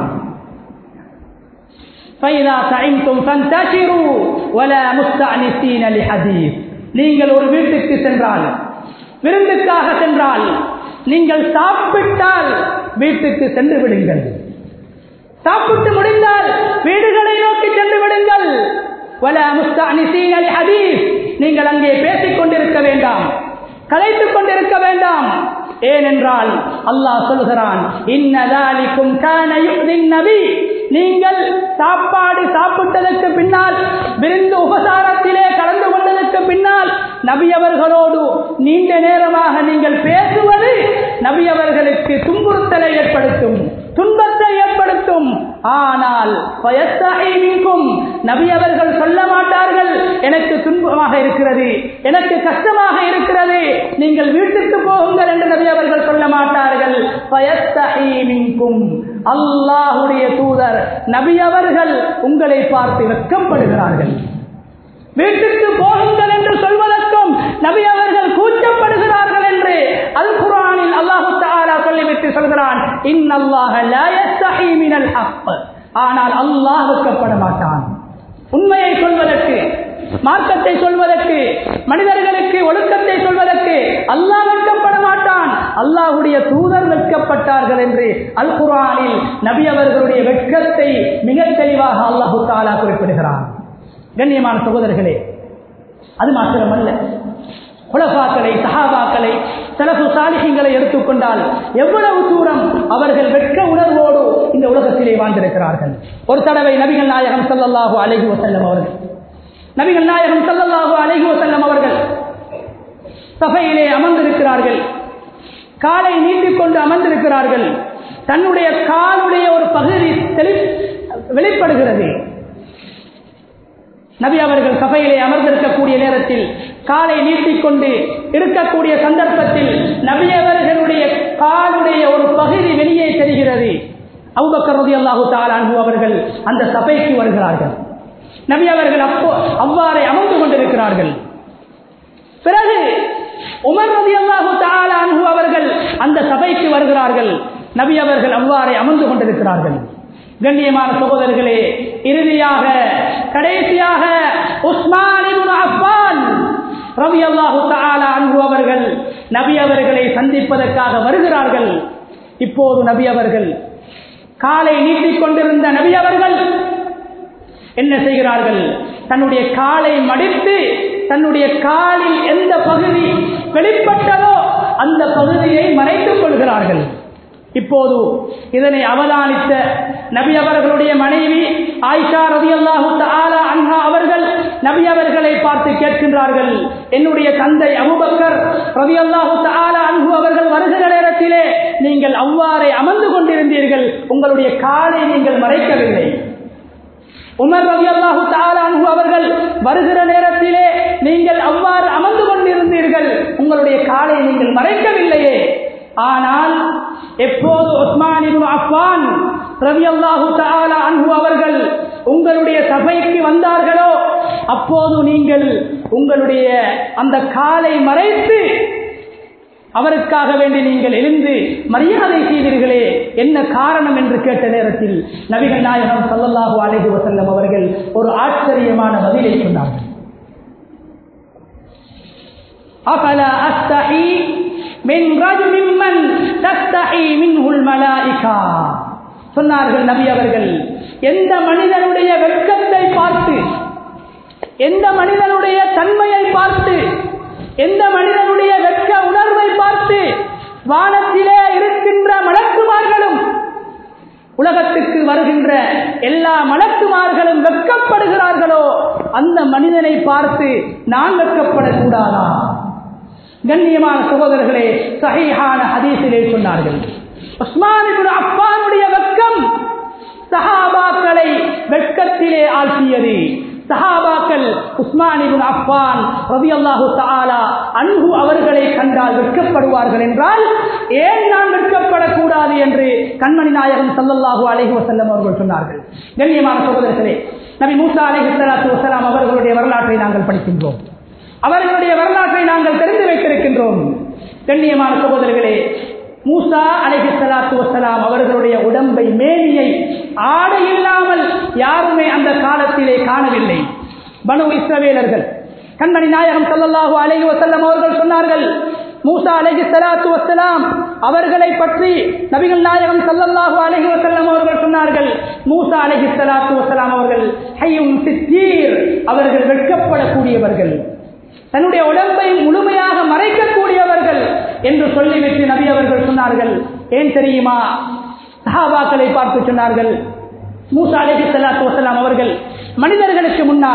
A: فإذا طعمتم فانتشروا ولا مستأنسين لحديث நீங்கள் ஒரு வீட்டுக்கு சென்றால் விருந்துக்காக சென்றால் நீங்கள் சாப்பிட்டால் வீட்டுக்கு சென்று விடுங்கள் சாப்பிட்டு முடிந்தால் வீடுகளை நோக்கி சென்று விடுங்கள் ولا مستأنسين لحديث நீங்கள் அங்கே பேசிக் கொண்டிருக்க வேண்டாம் கலைத்துக் கொண்டிருக்க வேண்டாம் ஏனென்றால் அல்லாஹ் சொல்கிறான் இன்னதாலிக்கும் கான யுக்தின் நபி நீங்கள் சாப்பாடு சாப்பிட்டதற்கு பின்னால் விருந்து உபசாரத்திலே கலந்து கொண்டதற்கு பின்னால் நபி அவர்களோடு நீண்ட நேரமாக நீங்கள் பேசுவது நபி அவர்களுக்கு துன்புறுத்தலை ஏற்படுத்தும் துன்பத்தை வெட்கத்தை ஏற்படுத்தும் ஆனால் வயசாகும் நபி அவர்கள் சொல்ல மாட்டார்கள் எனக்கு துன்பமாக இருக்கிறது எனக்கு கஷ்டமாக இருக்கிறது நீங்கள் வீட்டுக்கு போகுங்கள் என்று நபி அவர்கள் சொல்ல மாட்டார்கள் வயசாகும் அல்லாஹுடைய தூதர் நபி அவர்கள் உங்களை பார்த்து வெட்கப்படுகிறார்கள் வீட்டுக்கு போகுங்கள் என்று சொல்வதற்கும் நபி அவர்கள் கூச்சப்படுகிறார்கள் என்று அல் குரானில் அல்லாஹு தாலா சொல்லிவிட்டு சொல்கிறான் இன்னல்லாஹ லா யஸ்தஹி மினல் ஹக் ஆனால் அல்லாஹ் வெட்கப்பட மாட்டான் உண்மையை சொல்வதற்கு மார்க்கத்தை சொல்வதற்கு மனிதர்களுக்கு ஒழுக்கத்தை சொல்வதற்கு அல்லாஹ் வெட்கப்பட மாட்டான் அல்லாஹுடைய தூதர் வெட்கப்பட்டார்கள் என்று அல் குரானில் நபி அவர்களுடைய வெட்கத்தை மிக தெளிவாக அல்லாஹு தாலா குறிப்பிடுகிறான் கண்ணியமான சகோதரர்களே அது மாத்திரமல்ல குலபாக்களை சஹாபாக்களை சிலப்பு சாலிகங்களை எடுத்துக்கொண்டால் எவ்வளவு தூரம் அவர்கள் வெட்க உணர்வோடு இந்த உலகத்திலே வாழ்ந்திருக்கிறார்கள் ஒரு தடவை நபிகள் நாயகம் சல்லல்லாஹு அலைஹி வசல்லம் அவர்கள் நபிகள் நாயகம் சல்லல்லாஹு அலைஹி வசல்லம் அவர்கள் சபையிலே அமர்ந்திருக்கிறார்கள் காலை நீட்டிக்கொண்டு அமர்ந்திருக்கிறார்கள் தன்னுடைய காலுடைய ஒரு பகுதி தெளி வெளிப்படுகிறது நபி அவர்கள் சபையிலே அமர்ந்திருக்கக்கூடிய நேரத்தில் காலை நீட்டிக்கொண்டு இருக்கக்கூடிய சந்தர்ப்பத்தில் நபி அவர்களுடைய காலுடைய ஒரு பகுதி வெளியே தெரிகிறது அவுபக்கர் ரதி அல்லாஹு தாலான்பு அவர்கள் அந்த சபைக்கு வருகிறார்கள் நபி அவர்கள் அப்போ அவ்வாறே அமர்ந்து கொண்டிருக்கிறார்கள் பிறகு உமர் ரதி அல்லாஹு தாலான்பு அவர்கள் அந்த சபைக்கு வருகிறார்கள் நபி அவர்கள் அவ்வாறே அமர்ந்து கொண்டிருக்கிறார்கள் கண்ணியமான சகோதரர்களே இறுதியாக கடைசியாக உஸ்மான் அஃபான் ரவி அல்லாஹு தாலா அன்பு அவர்கள் நபி அவர்களை சந்திப்பதற்காக வருகிறார்கள் இப்போது நபி அவர்கள் காலை நீட்டிக் கொண்டிருந்த நபி அவர்கள் என்ன செய்கிறார்கள் தன்னுடைய காலை மடித்து தன்னுடைய காலில் எந்த பகுதி வெளிப்பட்டதோ அந்த பகுதியை மறைத்துக் கொள்கிறார்கள் இப்போது இதனை அவதானித்த நபி அவர்களுடைய மனைவி ஆயிஷா ரவி அல்லாஹு அன்ஹா அவர்கள் நபி அவர்களை பார்த்து கேட்கின்றார்கள் என்னுடைய தந்தை அபுபக்கர் ரவி அல்லாஹு அன்ஹு அவர்கள் வருகிற நேரத்திலே நீங்கள் அவ்வாறே அமர்ந்து கொண்டிருந்தீர்கள் உங்களுடைய காலை நீங்கள் மறைக்கவில்லை உமர் ரவி அல்லாஹு அன்ஹு அவர்கள் வருகிற நேரத்திலே நீங்கள் அவ்வாறு அமர்ந்து கொண்டிருந்தீர்கள் உங்களுடைய காலை நீங்கள் மறைக்கவில்லையே ஆனால் எப்போது உஸ்மான் அஃபான் ரவி அல்லாஹு தாலா அன்பு அவர்கள் உங்களுடைய சபைக்கு வந்தார்களோ அப்போது நீங்கள் உங்களுடைய அந்த காலை மறைத்து அவருக்காக வேண்டி நீங்கள் எழுந்து மரியாதை செய்தீர்களே என்ன காரணம் என்று கேட்ட நேரத்தில் நபிகள் நாயகம் சல்லல்லாஹு அலைஹி வசல்லம் அவர்கள் ஒரு ஆச்சரியமான பதிலை சொன்னார்கள் அஃபலா அஸ்தஹி மின் ரஜுலின் மன் தஸ்தஹி மின்ஹுல் மலாயிகா சொன்னார்கள் நபி அவர்கள் எந்த மனிதனுடைய வெட்கத்தை பார்த்து எந்த மனிதனுடைய தன்மையை பார்த்து எந்த மனிதனுடைய வெட்க உணர்வை பார்த்து வானத்திலே இருக்கின்ற மலக்குமார்களும் உலகத்துக்கு வருகின்ற எல்லா மலக்குமார்களும் வெட்கப்படுகிறார்களோ அந்த மனிதனை பார்த்து நான் வெட்கப்படக்கூடாதா கண்ணியமான சகோதரர்களே சஹீஹான ஹதீஸிலே சொன்னார்கள் உஸ்மான் அப்பானுடைய வெட்கம் சஹாபாக்களை வெட்கத்திலே ஆழ்த்தியது சஹாபாக்கள் உஸ்மான் இபுன் அஃபான் ரவி அல்லாஹு தாலா அன்பு அவர்களை கண்டால் வெட்கப்படுவார்கள் என்றால் ஏன் நான் வெட்கப்படக்கூடாது என்று கண்மணி நாயகம் சல்லல்லாஹு அலைஹி வசல்லம் அவர்கள் சொன்னார்கள் கண்ணியமான சகோதரர்களே நபி மூசா அலைஹி சலாத்து வசலாம் அவர்களுடைய வரலாற்றை நாங்கள் படிக்கின்றோம் அவர்களுடைய வரலாற்றை நாங்கள் தெரிந்து வைத்திருக்கின்றோம் கண்ணியமான சகோதரர்களே மூசா அலைஹி சலாத்து வசலாம் அவர்களுடைய உடம்பை மேனியை ஆடை இல்லாமல் யாருமே அந்த காலத்திலே காணவில்லை பனு இஸ்ரவேலர்கள் கண்மணி நாயகம் சல்லல்லாஹு அலைஹி வசல்லம் அவர்கள் சொன்னார்கள் மூசா அலைஹி சலாத்து வசலாம் அவர்களை பற்றி நபிகள் நாயகம் சல்லல்லாஹு அலைஹி வசல்லம் அவர்கள் சொன்னார்கள் மூசா அலைஹி சலாத்து வசலாம் அவர்கள் ஹையும் சித்தீர் அவர்கள் வெட்கப்படக்கூடியவர்கள் தன்னுடைய உடம்பை முழுமையாக மறைக்கக்கூடியவர்கள் என்று சொல்லிவிட்டு நபி அவர்கள் சொன்னார்கள் ஏன் தெரியுமா சஹாபாக்களை பார்த்து சொன்னார்கள் மூசா அலஹி சலாத்து வசலாம் அவர்கள் மனிதர்களுக்கு முன்னால்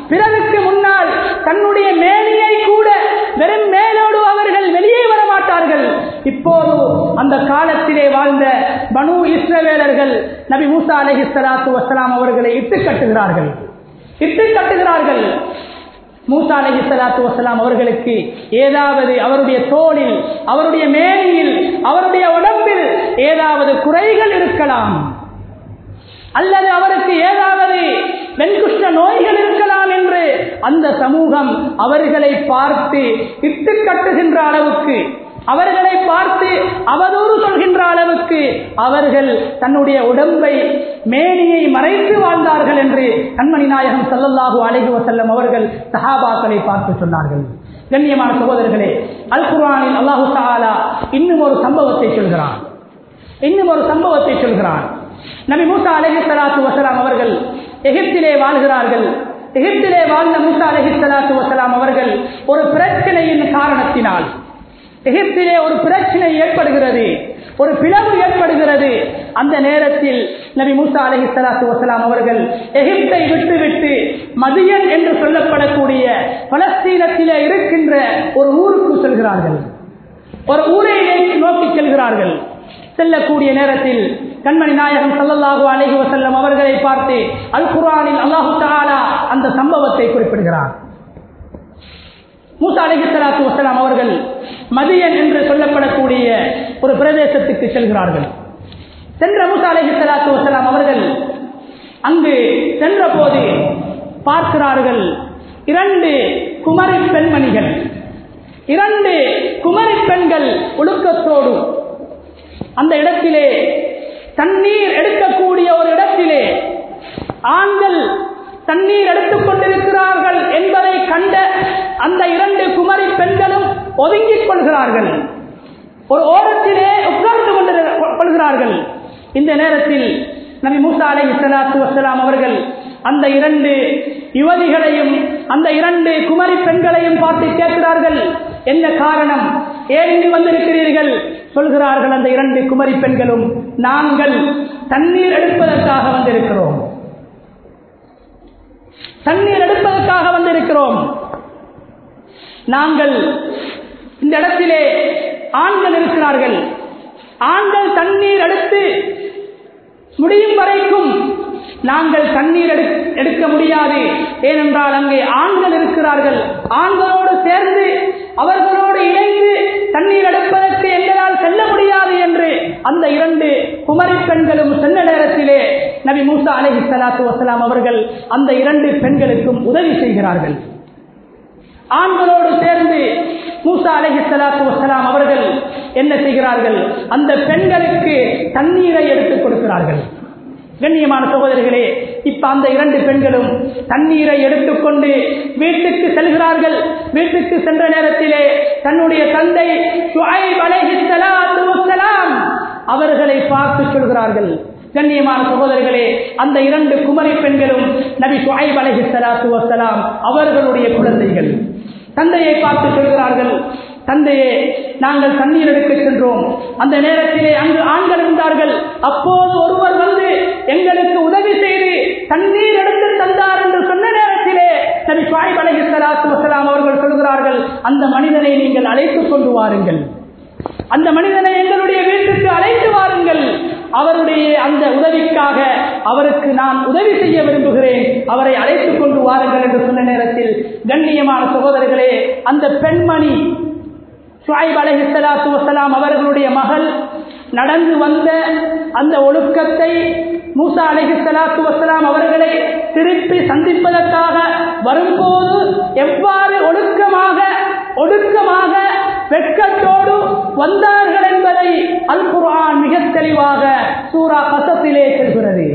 A: பிறருக்கு முன்னால் தன்னுடைய மேனியை கூட வெறும் மேலோடு அவர்கள் வெளியே வர மாட்டார்கள் இப்போது அந்த காலத்திலே வாழ்ந்த பனு இஸ்ரவேலர்கள் நபி மூசா அலஹி சலாத்து வசலாம் அவர்களை இட்டு கட்டுகிறார்கள் இட்டு கட்டுகிறார்கள் மூசா அலஹி சலாத்து வசலாம் அவர்களுக்கு ஏதாவது அவருடைய தோளில் அவருடைய மேனியில் அவருடைய உடம்பில் ஏதாவது குறைகள் இருக்கலாம் அல்லது அவருக்கு ஏதாவது வெண்குஷ்ட நோய்கள் இருக்கலாம் என்று அந்த சமூகம் அவர்களை பார்த்து இட்டு கட்டுகின்ற அளவுக்கு அவர்களை பார்த்து அவதூறு சொல்கின்ற அளவுக்கு அவர்கள் தன்னுடைய உடம்பை மேனியை மறைத்து வாழ்ந்தார்கள் என்று கண்மணி நாயகம் சல்லல்லாஹு அலைஹி வசல்லம் அவர்கள் சஹாபாக்களை பார்த்து சொன்னார்கள் கண்ணியமான சகோதரர்களே அல் குர்ஆனில் அல்லாஹு தஆலா இன்னும் ஒரு சம்பவத்தை சொல்கிறான் இன்னும் ஒரு சம்பவத்தை சொல்கிறான் நபி மூசா அலஹி சலாத்து வசலாம் அவர்கள் எகிப்திலே வாழ்கிறார்கள் எகிப்திலே வாழ்ந்த மூசா அலஹி சலாத்து வசலாம் அவர்கள் ஒரு பிரச்சனையின் காரணத்தினால் எகிப்திலே ஒரு பிரச்சனை ஏற்படுகிறது ஒரு பிளவு ஏற்படுகிறது அந்த நேரத்தில் நபி மூசா அலஹி சலாத்து வசலாம் அவர்கள் எகிப்தை விட்டுவிட்டு மதியன் என்று சொல்லப்படக்கூடிய பலஸ்தீனத்திலே இருக்கின்ற ஒரு ஊருக்கு செல்கிறார்கள் ஒரு ஊரை நோக்கி செல்கிறார்கள் செல்லக்கூடிய நேரத்தில் கண்மணி நாயகம் சல்லல்லாஹு அலைஹி வசல்லம் அவர்களை பார்த்து அல் குர்ஆனில் அல்லாஹு தஆலா அந்த சம்பவத்தை குறிப்பிடுகிறார் மூசா அலைஹி ஸலாத்து வஸலாம் அவர்கள் மதியன் என்று சொல்லப்படக்கூடிய ஒரு பிரதேசத்துக்கு செல்கிறார்கள் சென்ற மூசா அலைஹி ஸலாத்து வஸலாம் அவர்கள் அங்கு சென்ற போது பார்க்கிறார்கள் இரண்டு குமரி பெண்மணிகள் இரண்டு குமரி பெண்கள் ஒழுக்கத்தோடு அந்த இடத்திலே தண்ணீர் எடுக்கக்கூடிய ஒரு இடத்திலே ஆண்கள் தண்ணீர் எடுத்துக் கொண்டிருக்கிறார்கள் என்பதை கண்ட அந்த இரண்டு குமரி பெண்களும் ஒதுங்கிக் கொள்கிறார்கள் ஒரு ஓரத்திலே உட்கார்ந்து கொள்கிறார்கள் இந்த நேரத்தில் நபி மூசா அலை சலாத்து வசலாம் அவர்கள் அந்த இரண்டு யுவதிகளையும் அந்த இரண்டு குமரி பெண்களையும் பார்த்து கேட்கிறார்கள் என்ன காரணம் ஏன் இங்கு வந்திருக்கிறீர்கள் சொல்கிறார்கள் அந்த இரண்டு குமரி பெண்களும் நாங்கள் தண்ணீர் எடுப்பதற்காக வந்திருக்கிறோம் தண்ணீர் எடுப்பதற்காக வந்திருக்கிறோம் நாங்கள் இந்த இடத்திலே ஆண்கள் இருக்கிறார்கள் ஆண்கள் தண்ணீர் எடுத்து முடியும் வரைக்கும் நாங்கள் தண்ணீர் எடுக்க முடியாது ஏனென்றால் அங்கே ஆண்கள் இருக்கிறார்கள் ஆண்களோடு சேர்ந்து அவர்களோடு இணைந்து தண்ணீர் எடுப்பதற்கு எங்களால் செல்ல முடியாது என்று அந்த இரண்டு குமரி பெண்களும் சென்ற நேரத்திலே நபி மூசா அலஹி சலாத்து வசலாம் அவர்கள் அந்த இரண்டு பெண்களுக்கும் உதவி செய்கிறார்கள் ஆண்களோடு சேர்ந்து மூசா அலஹி சலாத்து வசலாம் அவர்கள் என்ன செய்கிறார்கள் அந்த பெண்களுக்கு தண்ணீரை எடுத்துக் கொடுக்கிறார்கள் கண்ணியமான சகோதரிகளே இப்ப அந்த இரண்டு பெண்களும் தண்ணீரை எடுத்துக்கொண்டு வீட்டுக்கு செல்கிறார்கள் வீட்டுக்கு சென்ற நேரத்திலே தன்னுடைய தந்தை அவர்களை பார்த்து சொல்கிறார்கள் கண்ணியமான சகோதரர்களே அந்த இரண்டு குமரி பெண்களும் நபி சுஹைப் அலஹி சலாத்து வசலாம் அவர்களுடைய குழந்தைகள் தந்தையை பார்த்து சொல்கிறார்கள் தந்தையே நாங்கள் தண்ணீர் எடுக்க சென்றோம் அந்த நேரத்திலே அங்கு ஆண்கள் இருந்தார்கள் அப்போது ஒருவர் வந்து எங்களுக்கு உதவி செய்து தண்ணீர் எடுத்து தந்தார் என்று சொன்ன நேரத்திலே நபி சுஹைப் அலஹி சலாத்து வசலாம் அவர்கள் சொல்கிறார்கள் அந்த மனிதனை நீங்கள் அழைத்துக் கொண்டு வாருங்கள் அந்த மனிதனை எங்களுடைய வீட்டுக்கு அழைத்து வாருங்கள் அவருடைய அந்த உதவிக்காக அவருக்கு நான் உதவி செய்ய விரும்புகிறேன் அவரை அழைத்துக் கொண்டு வாருங்கள் என்று சொன்ன நேரத்தில் கண்ணியமான சகோதரர்களே அந்த பெண்மணி சுவாயிப் அலஹி சலாத்து வசலாம் அவர்களுடைய மகள் நடந்து வந்த அந்த ஒழுக்கத்தை மூசா அலஹி சலாத்து வசலாம் அவர்களை திருப்பி சந்திப்பதற்காக வரும்போது எவ்வாறு ஒழுக்கமாக ஒடுக்கமாக வெட்கத்தோடு வந்தார்கள் என்பதை அல் குர்ஆன் மிக தெளிவாக சூரா கசத்திலே செல்கிறது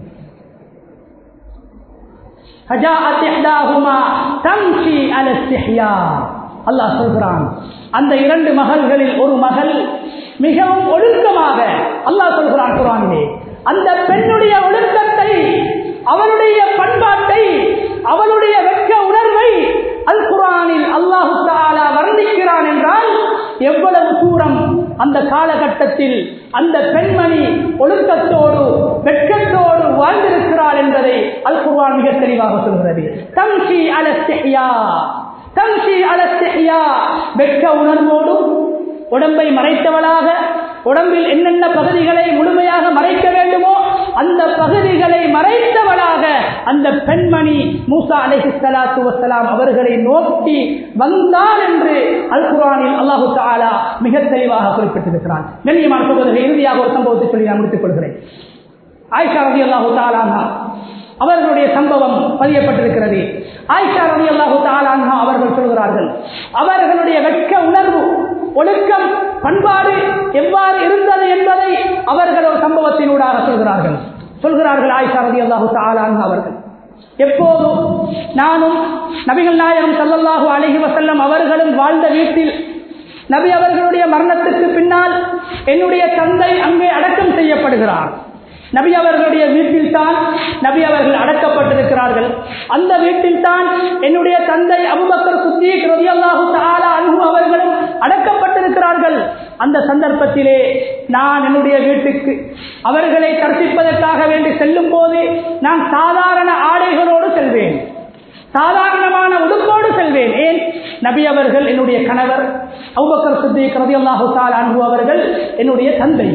A: அல்லாஹ் சொல்கிறான் அந்த இரண்டு மகள்களில் ஒரு மகள் மிகவும் ஒழுக்கமாக அல்லாஹ் சொல்கிறான் குரானிலே அந்த பெண்ணுடைய ஒழுக்கத்தை அவளுடைய பண்பாட்டை அவளுடைய வெட்க உணர்வை அல் குரானில் அல்லாஹு தாலா வர்ணிக்கிறான் என்றால் எவ்வளவு தூரம் அந்த காலகட்டத்தில் அந்த பெண்மணி ஒழுக்கத்தோடு வெட்கத்தோடு வாழ்ந்திருக்கிறாள் என்பதை அல் குர்ஆன் மிக தெளிவாக சொல்கிறது தம்ஷி அலஸ்திஹ்யா தம்ஷி அலஸ்திஹ்யா வெட்க உணர்வோடும் உடம்பை மறைத்தவளாக உடம்பில் என்னென்ன பகுதிகளை முழுமையாக மறைக்க வேண்டுமோ அந்த பகுதிகளை மறைத்தவளாக அந்த பெண்மணி மூசா அலைஹி ஸலாத்து வஸலாம் அவர்களை நோக்கி வந்தாள் என்று அல் குர்ஆனில் அல்லாஹு தஆலா மிக தெளிவாக குறிப்பிட்டிருக்கிறான் கண்ணியமான சகோதரர்கள் இறுதியாக ஒரு சம்பவத்தை சொல்லி நான் முடித்துக் கொள்கிறேன் ஆயிஷா ரதி அல்லாஹு தாலானா அவர்களுடைய சம்பவம் பதியப்பட்டிருக்கிறது ஆயிஷா ரதி அல்லாஹு தாலானா அவர்கள் சொல்கிறார்கள் அவர்களுடைய வெட்க உணர்வு ஒழுக்கம் பண்பாடு எவ்வாறு இருந்தது என்பதை அவர்கள் ஒரு சம்பவத்தினூடாக சொல்கிறார்கள் சொல்கிறார்கள் ஆயிஷா ரதி அல்லாஹு தாலானா அவர்கள் எப்போதும் நானும் நபிகள் நாயகம் ஸல்லல்லாஹு அலைஹி வஸல்லம் அவர்களும் வாழ்ந்த வீட்டில் நபி அவர்களுடைய மரணத்துக்கு பின்னால் என்னுடைய தந்தை அங்கே அடக்கம் செய்யப்படுகிறார் நபி அவர்களுடைய வீட்டில் தான் நபி அவர்கள் அடக்கப்பட்டிருக்கிறார்கள் அந்த வீட்டில் தான் என்னுடைய தந்தை அபுபக்கர் சுத்தீக் ரலியல்லாஹு தஆலா அன்ஹு அவர்களும் அடக்கப்பட்டிருக்கிறார்கள் அந்த சந்தர்ப்பத்திலே நான் என்னுடைய வீட்டுக்கு அவர்களை தரிசிப்பதற்காக வேண்டி செல்லும் போது நான் சாதாரண ஆடைகளோடு செல்வேன் சாதாரணமான உடுப்போடு செல்வேன் ஏன் நபி அவர்கள் என்னுடைய கணவர் அபுபக்கர் சித்திக் ரலியல்லாஹு தஆலா அன்ஹு அவர்கள் என்னுடைய தந்தை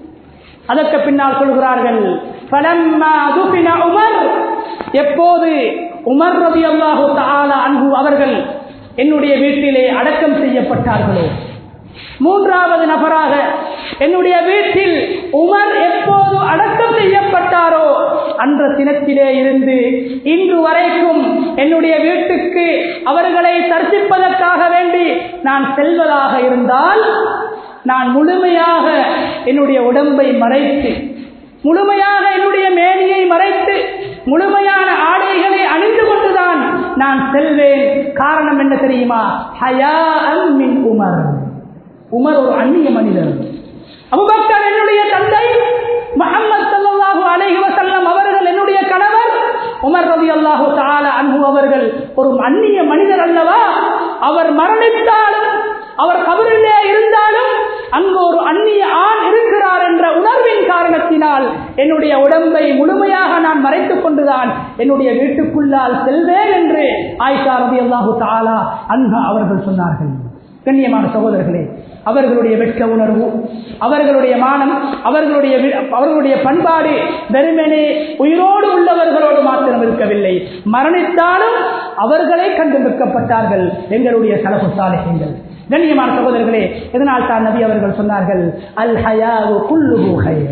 A: அதற்கு பின்னால் சொல்கிறார்கள் "ஃபலம்மா துஃபின உமர் எப்போது உமர் ரலியல்லாஹு தஆலா அன்ஹு அவர்கள் என்னுடைய வீட்டிலே அடக்கம் செய்யப்பட்டார்களோ மூன்றாவது நபராக என்னுடைய வீட்டில் உமர் எப்போது அடக்கம் செய்யப்பட்டாரோ அன்ற தினத்திலே இருந்து இன்று வரைக்கும் என்னுடைய வீட்டுக்கு அவர்களை தரிசிப்பதற்காக வேண்டி நான் செல்வதாக இருந்தால் நான் முழுமையாக என்னுடைய உடம்பை மறைத்து முழுமையாக என்னுடைய மேனியை மறைத்து முழுமையான ஆடைகளை அணிந்து கொண்டுதான் நான் செல்வேன் காரணம் என்ன தெரியுமா ஹயா மின் உமர் உமர் ஒரு அந்நிய மனிதர் அபுபக்கர் என்னுடைய தந்தை முஹம்மது ஸல்லல்லாஹு அலைஹி வஸல்லம் அவர்கள் என்னுடைய கணவர் உமர் ரலியல்லாஹு தஆலா அன்ஹு அவர்கள் ஒரு அந்நிய மனிதர் அல்லவா அவர் மரணித்தாலும் அவர் கபரிலே இருந்தாலும் அங்கு ஒரு அந்நிய ஆண் இருக்கிறார் என்ற உணர்வின் காரணத்தினால் என்னுடைய உடம்பை முழுமையாக நான் மறைத்துக் கொண்டுதான் என்னுடைய வீட்டுக்குள்ளால் செல்வேன் என்று ஆயிஷா ரலியல்லாஹு தஆலா அன்ஹா அவர்கள் சொன்னார்கள் கண்ணியமான சகோதரர்களே அவர்களுடைய வெட்க உணர்வு அவர்களுடைய மானம் அவர்களுடைய வி- அவர்களுடைய பண்பாடு வெறுமனே உயிரோடு உள்ளவர்களோடு மாத்திரம் இருக்கவில்லை மரணித்தாலும் அவர்களை கண்டு நிற்கப்பட்டார்கள் எங்களுடைய சலபு சாலைகள் கண்ணியமான சகோதரர்களே இதனால் தான் நபி அவர்கள் சொன்னார்கள் அல் ஹயாவு குல்லுஹு ஹைர்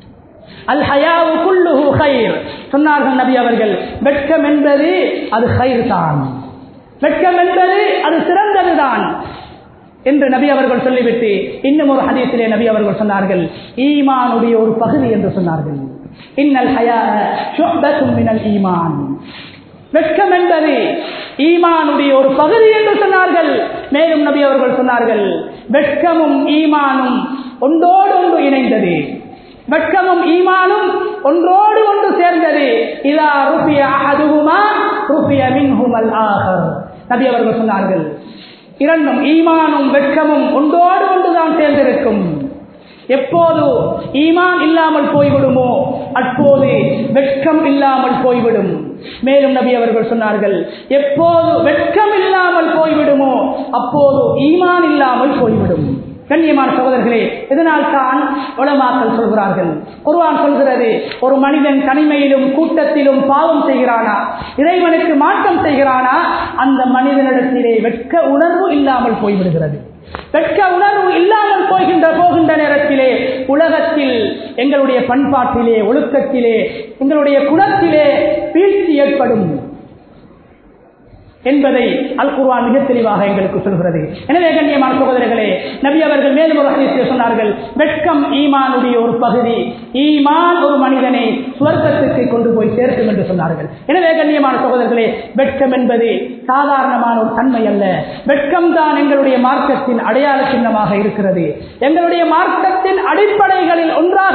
A: அல் ஹயாவு குல்லுஹு ஹைர் சொன்னார்கள் நபி அவர்கள் வெட்கம் என்பது அது ஹைர் தான் வெட்கம் என்பது அது சிறந்ததுதான் என்று நபி அவர்கள் சொல்லிவிட்டு இன்னும் ஒரு ஹதீஸிலே நபி அவர்கள் சொன்னார்கள் ஈமானுடைய ஒரு பகுதி என்று சொன்னார்கள் இன்னல் ஹயா ஷுஅபத்தும் மினல் ஈமான் வெட்கம் என்பது ஈமானுடைய ஒரு பகுதி என்று சொன்னார்கள் மேலும் நபி அவர்கள் சொன்னார்கள் வெட்கமும் ஈமானும் ஒன்றோடு ஒன்று இணைந்தது வெட்கமும் ஈமானும் ஒன்றோடு ஒன்று சேர்ந்தது இதா ருபிய அஹதுஹுமா ருபிய மின்ஹுமல் ஆஹர் நபி அவர்கள் சொன்னார்கள் இரண்டும் ஈமானும் வெட்கமும் ஒன்றோடு ஒன்றுதான் சேர்ந்திருக்கும் எப்போது ஈமான் இல்லாமல் போய்விடுமோ அப்போது வெட்கம் இல்லாமல் போய்விடும் மேலும் நபி அவர்கள் சொன்னார்கள் எப்போது வெட்கம் இல்லாமல் போய்விடுமோ அப்போது ஈமான் இல்லாமல் போய்விடும் கண்ணியமான சகோதரர்களே இதனால் தான் உலமாக்கள் சொல்கிறார்கள் குர்ஆன் சொல்கிறது ஒரு மனிதன் தனிமையிலும் கூட்டத்திலும் பாவம் செய்கிறானா இறைவனுக்கு மாற்றம் செய்கிறானா அந்த மனிதனிடத்திலே வெட்க உணர்வு இல்லாமல் போய்விடுகிறது வெட்க உணர்வு இல்லாமல் போகின்ற போகின்ற நேரத்திலே உலகத்தில் எங்களுடைய பண்பாட்டிலே ஒழுக்கத்திலே எங்களுடைய குணத்திலே வீழ்ச்சி ஏற்படும் என்பதை அல் குர்ஆன் மிக தெளிவாக எங்களுக்கு சொல்கிறது எனவே கண்ணியமான சகோதரர்களே நபி அவர்கள் மேலும் ஒரு ஹதீஸில் சொன்னார்கள் வெட்கம் ஈமானுடைய ஒரு பகுதி ஈமான் ஒரு மனிதனை சுவர்க்கத்துக்கு கொண்டு போய் சேர்க்கும் என்று சொன்னார்கள் எனவே கண்ணியமான சகோதரர்களே வெட்கம் என்பது சாதாரணமான ஒரு தன்மை அல்ல வெட்கம் தான் எங்களுடைய மார்க்கத்தின் அடையாள சின்னமாக இருக்கிறது எங்களுடைய மார்க்கத்தின் அடிப்படைகளில் ஒன்றாக இருக்கிறது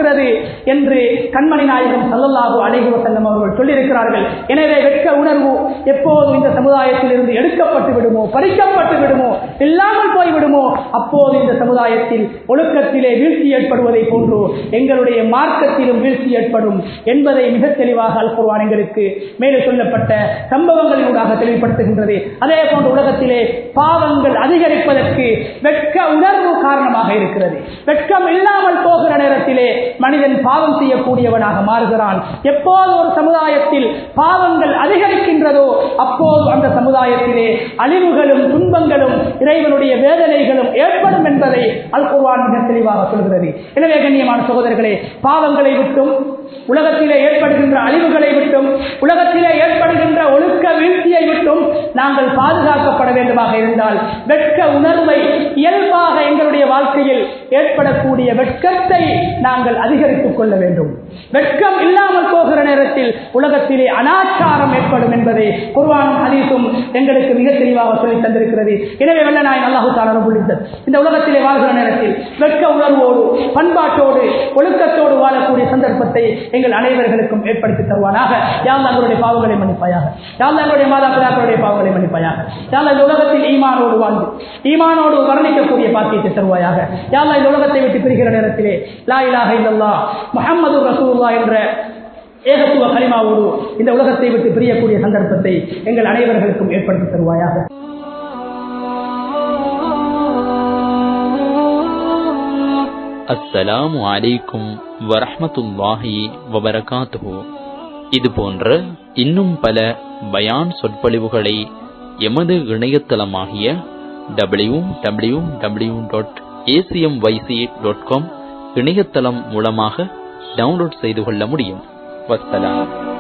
A: இருக்கிறது என்று கண்மணி நாயகம் சல்லல்லாஹு அலைஹி வஸல்லம் அவர்கள் சொல்லியிருக்கிறார்கள் எனவே வெட்க உணர்வு எப்போது இந்த சமுதாயத்தில் இருந்து எடுக்கப்பட்டு விடுமோ பறிக்கப்பட்டு விடுமோ இல்லாமல் போய் விடுமோ அப்போது இந்த சமுதாயத்தில் ஒழுக்கத்திலே வீழ்ச்சி ஏற்படுவதை போன்று எங்களுடைய மார்க்கத்திலும் வீழ்ச்சி ஏற்படும் என்பதை மிக தெளிவாக அல் குர்ஆன் எங்களுக்கு மேலே சொல்லப்பட்ட சம்பவங்களினூடாக தெளிவுபடுத்துகின்றது அதே போன்று உலகத்திலே பாவங்கள் அதிகரிப்பதற்கு வெட்க உணர்வு காரணமாக இருக்கிறது வெட்கம் இல்லாமல் போகிற நேரத்திலே மனிதன் பாவம் செய்யக்கூடியவனாக மாறுகிறான் எப்போது ஒரு சமுதாயத்தில் பாவங்கள் அதிகரிக்கின்றதோ அப்போது அந்த சமுதாயத்திலே அழிவுகளும் துன்பங்களும் இறைவனுடைய வேதனைகளும் ஏற்படும் என்பதை அல் குர்ஆன் மிக தெளிவாக சொல்கிறது எனவே கண்ணியமான சகோதரர்களே பாவங்களை விட்டும் உலகத்திலே ஏற்படுகின்ற அழிவுகளை விட்டும் உலகத்திலே ஏற்படுகின்ற ஒழுக்க வீழ்ச்சியை விட்டும் நாங்கள் பாதுகாக்கப்பட வேண்டுமாக இருந்தால் வெட்க உணர்வை இயல்பாக எங்களுடைய வாழ்க்கையில் ஏற்படக்கூடிய வெட்கத்தை நாங்கள் அதிகரித்துக் கொள்ள வேண்டும் வெட்கம் இல்லாமல் போகிற நேரத்தில் உலகத்திலே அனாச்சாரம் ஏற்படும் என்பதை குர்வானும் ஹதீஸும் எங்களுக்கு மிக தெளிவாக சொல்லி தந்திருக்கிறது எனவே வெள்ள நாய் அல்லாஹு தாலா புரிந்தது இந்த உலகத்திலே வாழ்கிற நேரத்தில் வெட்க உணர்வோடு பண்பாட்டோடு ஒழுக்கத்தோடு வாழக்கூடிய சந்தர்ப்பத்தை எங்கள் அனைவர்களுக்கும் ஏற்படுத்தி தருவானாக யாழ் தங்களுடைய பாவங்களை மன்னிப்பாயாக யாழ் தங்களுடைய மாதா பிதாக்களுடைய பாவங்களை மன்னிப்பாயாக யாழ் இந்த உலகத்தில் ஈமானோடு வாழ்ந்து ஈமானோடு வர்ணிக்கக்கூடிய பாக்கியத்தை தருவாயாக யாழ் இந்த உலகத்தை விட்டு பிரிகிற நேரத்திலே லா இலாஹ இல்லல்லா முஹம்மது ரசூலுல்லாஹ் என்ற ஏகத்துவ கலிமாவோடு இந்த உலகத்தை விட்டு பிரியக்கூடிய சந்தர்ப்பத்தை எங்கள் அனைவர்களுக்கும் ஏற்படுத்தி தருவாயாக
B: அஸ்ஸலாமு அலைக்கும் வரஹ்மத்துல்லாஹி வபரகாத்துஹு இது போன்ற இன்னும் பல பயான் சொற்பொழிவுகளை எமது இணையதளமாகிய W W W dot ACM YC dot com இணையதளம் மூலமாக டவுன்லோட் செய்து கொள்ள முடியும் வஸ்ஸலாம்